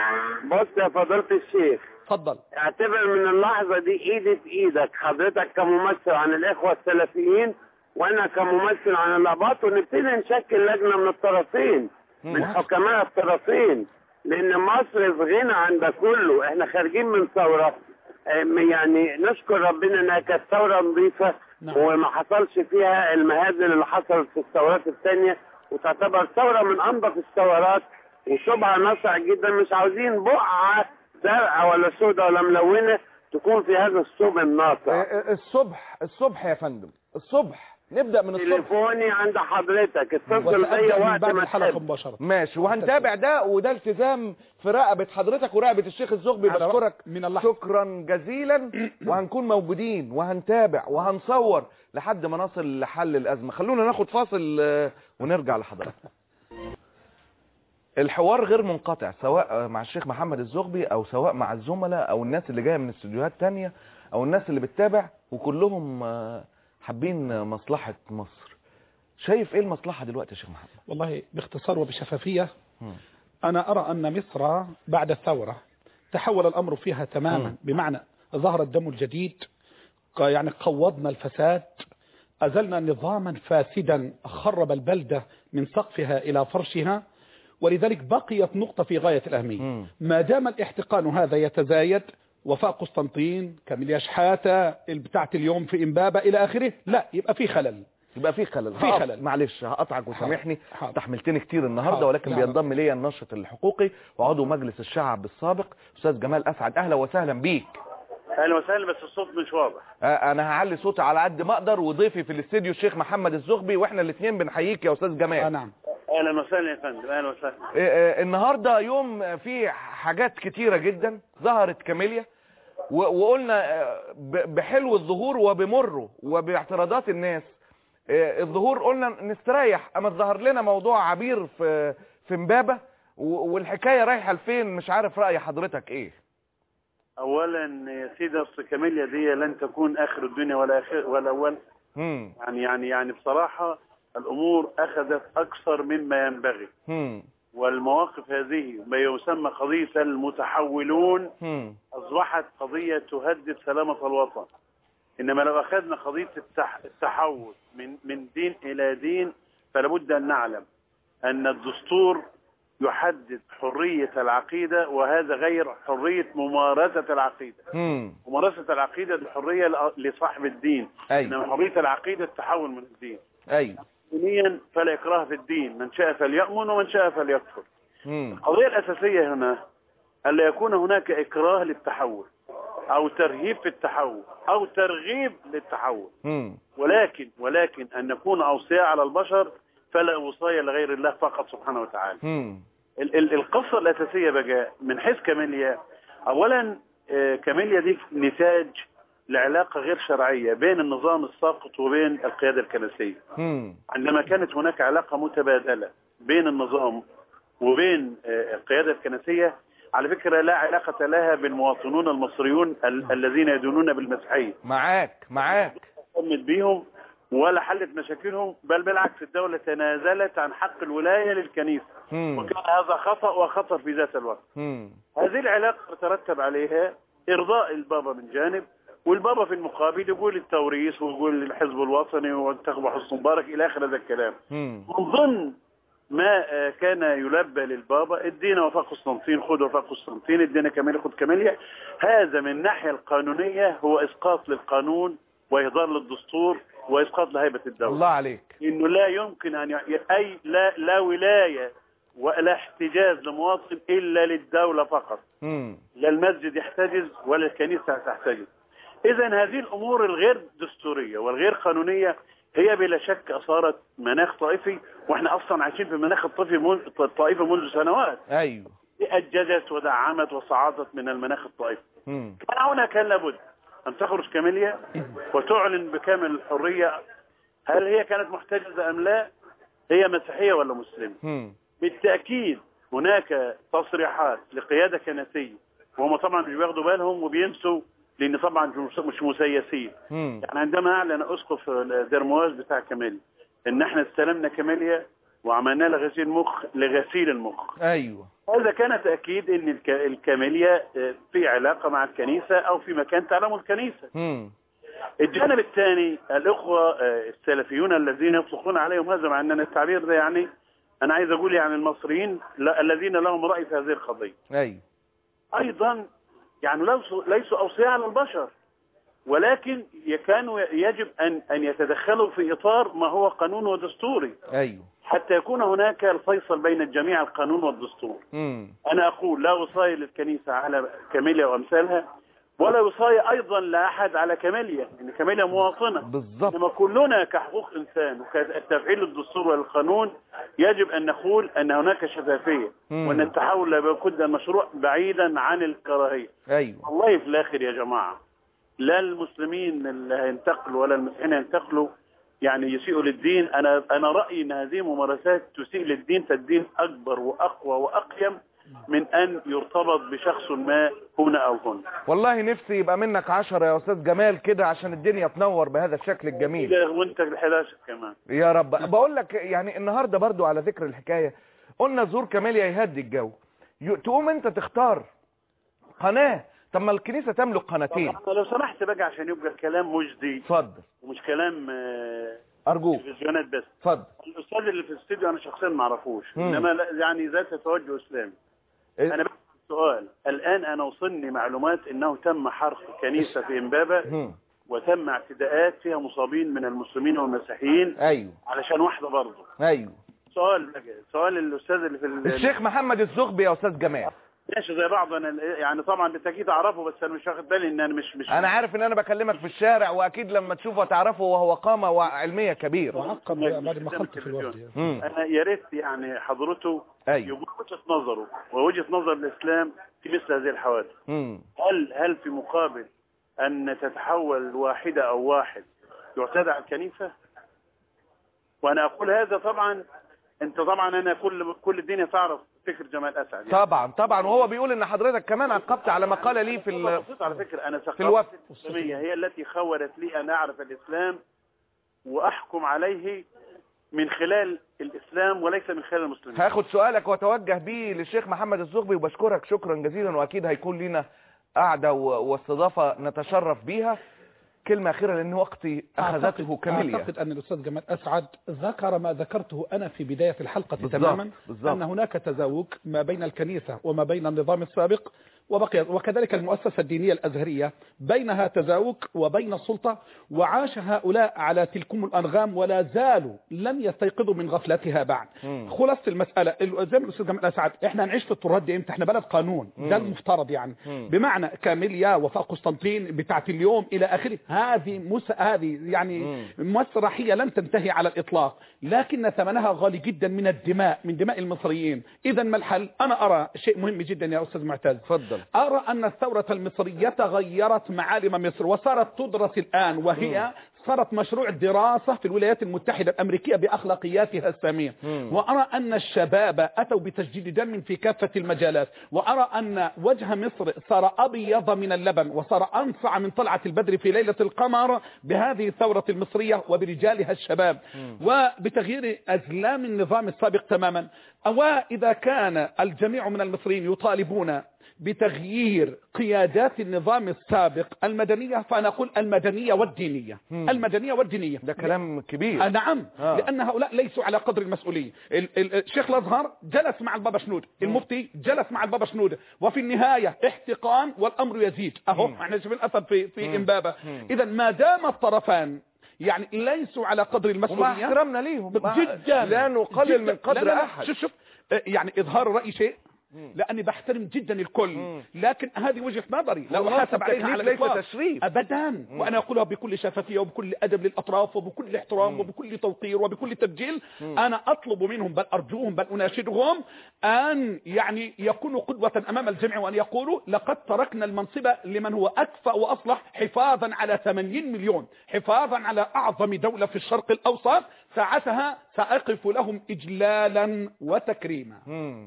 بص يا فضيلة الشيخ تفضل اعتبر من اللحظة دي ايدي في ايدك حضرتك كممثل عن الاخوة السلفيين وانا كممثل عن الاباط ونبتدي نشكل لجنة من الطرفين من حكماء الطرفين لان مصر في غنى عن ده كله احنا خارجين من ثورة ام يعني نشكر ربنا انها كانت ثورة نظيفة نعم. وما حصلش فيها المهازل اللي حصلت في الثورات الثانية وتعتبر ثورة من انظف الثورات وشبهة ناصع جدا مش عاوزين بقعة زرقاء ولا سوداء ولا ملونة تكون في هذا الثوب الناصع آه، الصبح الصبح يا فندم الصبح نبدأ من الصبح تليفوني عند حضرتك اتصل وسأبدأ بيا من وقت بعد ما الحلقة تحب مباشرة ماشي وهنتابع ده وده التزام في رقبة حضرتك ورقبة الشيخ الزغبي على بشكرك من اللحظة. شكرا جزيلا وهنكون موجودين وهنتابع وهنصور لحد ما نصل لحل الأزمة خلونا ناخد فاصل آه، ونرجع لحضرتك الحوار غير منقطع سواء مع الشيخ محمد الزغبي او سواء مع الزملاء او الناس اللي جايه من استوديوهات تانية او الناس اللي بتتابع وكلهم آه، حابين مصلحة مصر شايف ايه المصلحه دلوقتي يا شيخ محمد والله باختصار وبشفافية مم. أنا أرى أن مصر بعد الثورة تحول الأمر فيها تماما مم. بمعنى ظهر الدم الجديد ق- يعني قوضنا الفساد أزلنا نظاما فاسدا خرب البلدة من سقفها إلى فرشها ولذلك بقيت نقطة في غاية الأهمية مم. ما دام الاحتقان هذا يتزايد وفاء قسطنطين كاميليا شحاتة بتاعت اليوم في إمبابة إلى آخره لا يبقى في خلل يبقى في خلل في هقف- خلل. معلش هقطعك وسامحني حاضر. استحملتني كتير النهارده حاضر. ولكن لا، لا. بينضم لي الناشط الحقوقي وعضو مجلس الشعب السابق استاذ جمال اسعد اهلا وسهلا بيك اهلا وسهلا بس الصوت مش واضح آه، انا هعلي صوتي على قد ما اقدر وضيفي في الاستديو الشيخ محمد الزغبي واحنا الاثنين بنحييك يا استاذ آه جمال نعم اهلا وسهلا يا فندم اهلا وسهلا آه، آه، النهارده يوم فيه حاجات كتيره جدا ظهرت كاميليا و- وقلنا آه، ب- بحلو الظهور وبمره وباعتراضات الناس آه، الظهور قلنا نستريح اما ظهر لنا موضوع عبير في في امبابه و- والحكايه رايحه لفين مش عارف راي حضرتك ايه اولا يا سيدي اصل كاميليا دي لن تكون اخر الدنيا ولا اخر ولا اول هم يعني يعني يعني بصراحه الامور اخذت اكثر مما ينبغي هم والمواقف هذه ما يسمى قضيه المتحولون هم اصبحت قضيه تهدد سلامه الوطن انما لو اخذنا قضيه التح... التحول من من دين الى دين فلابد ان نعلم ان الدستور يحدد حريه العقيده وهذا غير حريه ممارسه العقيده هم ممارسه العقيده دي حريه ل- لصاحب الدين ايوه انما حريه العقيده التحول من الدين ايوه دينيا فلا اكراه في الدين من شاء فليؤمن ومن شاء فليكفر هم القضية الأساسية هنا ألا يكون هناك إكراه للتحول أو ترهيب في التحول أو ترغيب للتحول هم ولكن ولكن أن نكون أوصياء على البشر فلا وصاية لغير الله فقط سبحانه وتعالى هم ال- ال- القصة الأساسية بقى من حيث كاميليا أولا آه، كاميليا دي نتاج لعلاقة غير شرعية بين النظام الساقط وبين القيادة الكنسية هم عندما كانت هناك علاقة متبادلة بين النظام وبين آه، القيادة الكنسية على فكرة لا علاقة لها بالمواطنون المصريون ال- الذين يدينون بالمسيحية معاك معاك قمت بيهم ولا حلت مشاكلهم بل بالعكس الدولة تنازلت عن حق الولاية للكنيسة هم وكان هذا خطأ وخطر في ذات الوقت هم هذه العلاقة ترتب عليها إرضاء البابا من جانب والبابا في المقابل يقول التوريث ويقول الحزب الوطني وانتخبوا حسن مبارك إلى آخر هذا الكلام هم من ضمن ما آه، كان يلبى للبابا ادينا وفاء قسطنطين خذ وفاء قسطنطين ادينا كاميليا خذ كاميليا هذا من الناحية القانونية هو إسقاط للقانون وإهدار للدستور وإسقاط لهيبة الدولة الله عليك انه لا يمكن ان ي... اي لا لا ولايه ولا احتجاز لمواطن الا للدوله فقط هم لا المسجد يحتجز ولا الكنيسه تحتجز اذا هذه الامور الغير دستوريه والغير قانونيه هي بلا شك اثارت مناخ طائفي واحنا اصلا عايشين في مناخ الطائفي منذ الطائفي منذ سنوات ايوه اججت ودعمت وصعدت من المناخ الطائفي هم كان هنا كان لابد أن تخرج كاميليا وتعلن بكامل الحرية هل هي كانت محتجزة أم لا هي مسيحية ولا مسلمة هم بالتأكيد هناك تصريحات لقيادة كنسية وهم طبعا مش بياخدوا بالهم وبينسوا لأن طبعا مش- مش مسيسين هم يعني عندما أعلن أسقف درمواز بتاع كاميليا إن احنا استلمنا كاميليا وعملنا لها غسيل مخ لغسيل المخ ايوه هذا كان تأكيد أن الك- الكاميليا آه، في علاقة مع الكنيسة أو في مكان تعلمه الكنيسة هم الجانب الثاني الأخوة آه، السلفيون الذين يطلقون عليهم هذا مع أن التعبير ده يعني أنا عايز أقول يعني المصريين لا- الذين لهم رأي في هذه القضية ايوه أيضا يعني ليسوا ليسوا أوصياء على البشر ولكن ي- كانوا يجب أن أن يتدخلوا في إطار ما هو قانون ودستوري ايوه حتى يكون هناك الفيصل بين الجميع القانون والدستور هم أنا أقول لا وصاية للكنيسة على كاميليا وأمثالها ولا وصاية أيضا لأحد على كاميليا إن كاميليا مواطنة بالظبط إنما كلنا كحقوق إنسان وكتفعيل الدستور والقانون يجب أن نقول أن هناك شفافية مم. وأن التحول لا يكون المشروع بعيدا عن الكراهية ايوه والله في الآخر يا جماعة لا المسلمين اللي هينتقلوا ولا المسيحيين هينتقلوا يعني يسيئوا للدين أنا أنا رأيي أن هذه ممارسات تسيء للدين فالدين أكبر وأقوى وأقيم من أن يرتبط بشخص ما هنا أو هنا والله نفسي يبقى منك عشرة يا استاذ جمال كده عشان الدنيا تنور بهذا الشكل الجميل وانت ال11 كمان يا رب بقول لك يعني النهارده برضو على ذكر الحكايه قلنا زور كماليا يهدي الجو ي- تقوم انت تختار قناه طب ما الكنيسه تملك قناتين طب لو سمحت بقى عشان يبقى الكلام مجدي اتفضل ومش كلام آه، ارجوك تلفزيونات بس اتفضل الاستاذ اللي في الاستوديو انا شخصيا ما اعرفوش مم. انما لا- يعني ذات توجه اسلامي إيه؟ انا بس سؤال الان انا وصلني معلومات انه تم حرق كنيسه في امبابه هم. وتم اعتداءات فيها مصابين من المسلمين والمسيحيين ايوه علشان واحده برضه ايوه سؤال بقى سؤال الاستاذ اللي في ال- الشيخ محمد الزغبي يا استاذ جمال ماشي زي بعض انا يعني طبعا بالتاكيد اعرفه بس انا مش واخد بالي ان انا مش مش انا عارف ان انا بكلمك في الشارع واكيد لما تشوفه تعرفه وهو قامه علميه كبيره وعقب بعد ما خلط في الوفد مم. انا يا ريت يعني حضرته ايوه يقول وجهه نظره ووجهه نظر الاسلام في مثل هذه الحوادث مم. هل هل في مقابل ان تتحول واحده او واحد يعتدى على الكنيسه وانا اقول هذا طبعا انت طبعا انا كل كل الدنيا تعرف فكر جمال اسعد يعني. طبعا طبعا وهو بيقول ان حضرتك كمان عقبت على ما قال لي في ال... بسيط على فكره انا في الوفد. ثقافتي الاسلاميه هي التي خولت لي ان اعرف الاسلام واحكم عليه من خلال الاسلام وليس من خلال المسلمين هاخد سؤالك واتوجه بيه للشيخ محمد الزغبي وبشكرك شكرا جزيلا واكيد هيكون لنا قعده و- واستضافه نتشرف بيها كلمه اخيره لان وقتي اخذته كامليا أعتقد أن الأستاذ جمال أسعد ذكر ما ذكرته أنا في بداية الحلقة بالضبط، تماما بالضبط. أن هناك تزاوج ما بين الكنيسة وما بين النظام السابق وبقي وكذلك المؤسسة الدينية الأزهرية بينها تزاوج وبين السلطة وعاش هؤلاء على تلكم الأنغام ولا زالوا لم يستيقظوا من غفلتها بعد مم. خلاصة المسألة ال- زي ما الأستاذ جمال أسعد إحنا هنعيش في التراث دي إمتى إحنا بلد قانون ده مم. المفترض يعني مم. بمعنى كاميليا وفاء قسطنطين بتاعت اليوم الى اخره هذه مس... هذه يعني مسرحيه لن تنتهي على الاطلاق لكن ثمنها غالي جدا من الدماء من دماء المصريين اذا ما الحل انا ارى شيء مهم جدا يا استاذ معتز اتفضل ارى ان الثوره المصريه غيرت معالم مصر وصارت تدرس الان وهي صارت مشروع دراسة في الولايات المتحدة الأمريكية بأخلاقياتها السامية مم. وأرى أن الشباب أتوا بتجديد دم في كافة المجالات وأرى أن وجه مصر صار أبيض من اللبن وصار أنصع من طلعة البدر في ليلة القمر بهذه الثورة المصرية وبرجالها الشباب وبتغيير أزلام النظام السابق تماما وإذا كان الجميع من المصريين يطالبون بتغيير قيادات النظام السابق المدنية فأنا أقول المدنية والدينية مم. المدنية والدينية ده كلام كبير آه نعم آه. لأن هؤلاء ليسوا على قدر المسؤولية ال- ال- الشيخ الأزهر جلس مع البابا شنود المفتي جلس مع البابا شنود وفي النهاية احتقان والأمر يزيد أهو مم. احنا شوف الأثر في, في مم. إمبابة مم. إذا ما دام الطرفان يعني ليسوا على قدر ومع المسؤولية احترامنا ليهم مع- جدا لا نقلل جداً. من قدر لا لا لا. احد شوف شوف آه، يعني إظهار الرأي شيء مم. لاني بحترم جدا الكل مم. لكن هذه وجهه نظري لا والله احاسب عليها التكليف على ليس الاطلاق تشريف. ابدا وانا اقولها بكل شفافيه وبكل ادب للاطراف وبكل احترام وبكل توقير وبكل تبجيل انا اطلب منهم بل ارجوهم بل اناشدهم ان يعني يكونوا قدوه امام الجمع وان يقولوا لقد تركنا المنصب لمن هو اكفأ واصلح حفاظا على 80 مليون حفاظا على اعظم دوله في الشرق الاوسط ساعتها ساقف لهم اجلالا وتكريما مم.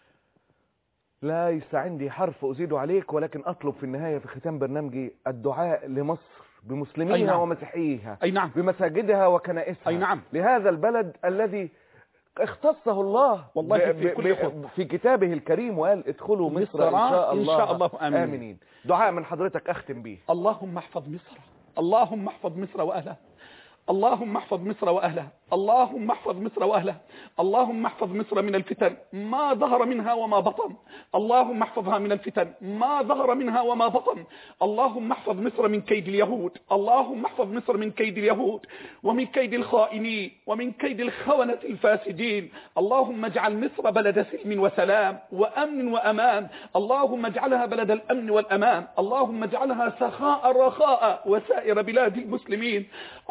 ليس عندي حرف أزيد عليك ولكن أطلب في النهاية في ختام برنامجي الدعاء لمصر أي بمسلميها نعم. ومسيحيها اي نعم بمساجدها وكنائسها أي نعم. لهذا البلد الذي اختصه الله والله ب- في ب- كل ب- خطوة. في كتابه الكريم وقال ادخلوا مصر مصر إن شاء إن الله, شاء الله آمين. آمنين دعاء من حضرتك أختم به اللهم احفظ مصر اللهم احفظ مصر واهلها اللهم احفظ مصر واهلها اللهم احفظ مصر واهلها اللهم احفظ مصر من الفتن ما ظهر منها وما بطن اللهم احفظها من الفتن ما ظهر منها وما بطن اللهم احفظ مصر من كيد اليهود اللهم احفظ مصر من كيد اليهود ومن كيد الخائنين ومن كيد الخونة الفاسدين اللهم اجعل مصر بلد سلم وسلام وامن وامان اللهم اجعلها بلد الامن والامان اللهم اجعلها سخاء رخاء وسائر بلاد المسلمين اللهم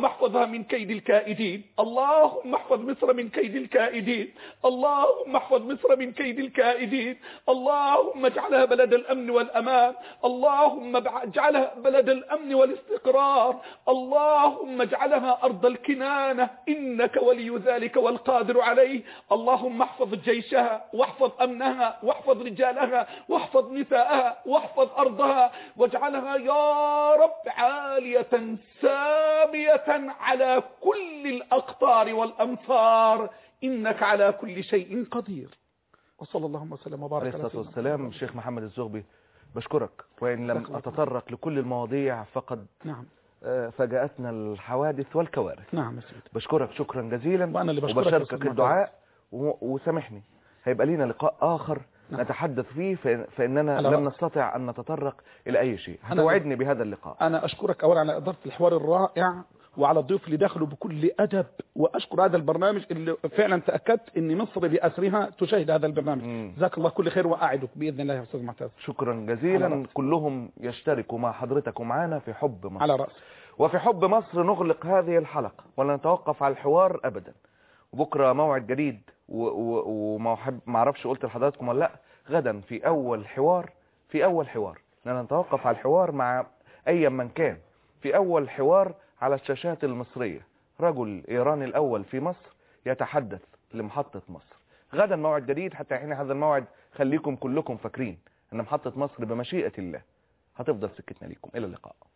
اللهم احفظها من كيد الكائدين اللهم احفظ مصر من كيد الكائدين اللهم احفظ مصر من كيد الكائدين اللهم اجعلها بلد الأمن والأمان اللهم اجعلها بلد الأمن والاستقرار اللهم اجعلها أرض الكنانة إنك ولي ذلك والقادر عليه اللهم احفظ جيشها واحفظ أمنها واحفظ رجالها واحفظ نساءها واحفظ أرضها واجعلها يا رب عالية سامية على كل الأقطار والأمطار إنك على كل شيء قدير وصلى اللهم وسلم عليه وبارك الصلاة سيدنا والسلام محمد. الشيخ محمد الزغبي بشكرك وإن جزاك لم الله خير. أتطرق لكل المواضيع فقد نعم آه، فاجأتنا الحوادث والكوارث نعم يا سيدي بشكرك شكرا جزيلا وأنا اللي بشكرك يا وبشاركك أستاذ معتز. الدعاء و- وسامحني هيبقى لينا لقاء آخر نعم. نتحدث فيه فإن- فإننا على لم رأس. نستطع أن نتطرق إلى أي شيء أنا- هتوعدني بهذا اللقاء أنا أشكرك أولا على إدارة الحوار الرائع وعلى الضيوف اللي دخلوا بكل أدب وأشكر هذا البرنامج اللي فعلا تأكدت أن مصر بأسرها تشاهد هذا البرنامج مم. جزاك الله كل خير وأعدك بإذن الله يا أستاذ معتز شكرا على جزيلا رأسك. كلهم يشتركوا مع حضرتك ومعنا في حب مصر على رأس وفي حب مصر نغلق هذه الحلقة ولا نتوقف على الحوار أبدا وبكرة موعد جديد و- و- وما أحب- ما اعرفش قلت لحضراتكم ولا لا غدا في أول حوار في أول حوار لن نتوقف على الحوار مع أي من كان في أول حوار على الشاشات المصرية رجل إيراني الأول في مصر يتحدث لمحطة مصر غدا موعد جديد حتى حين هذا الموعد خليكم كلكم فاكرين أن محطة مصر بمشيئة الله هتفضل سكتنا ليكم إلى اللقاء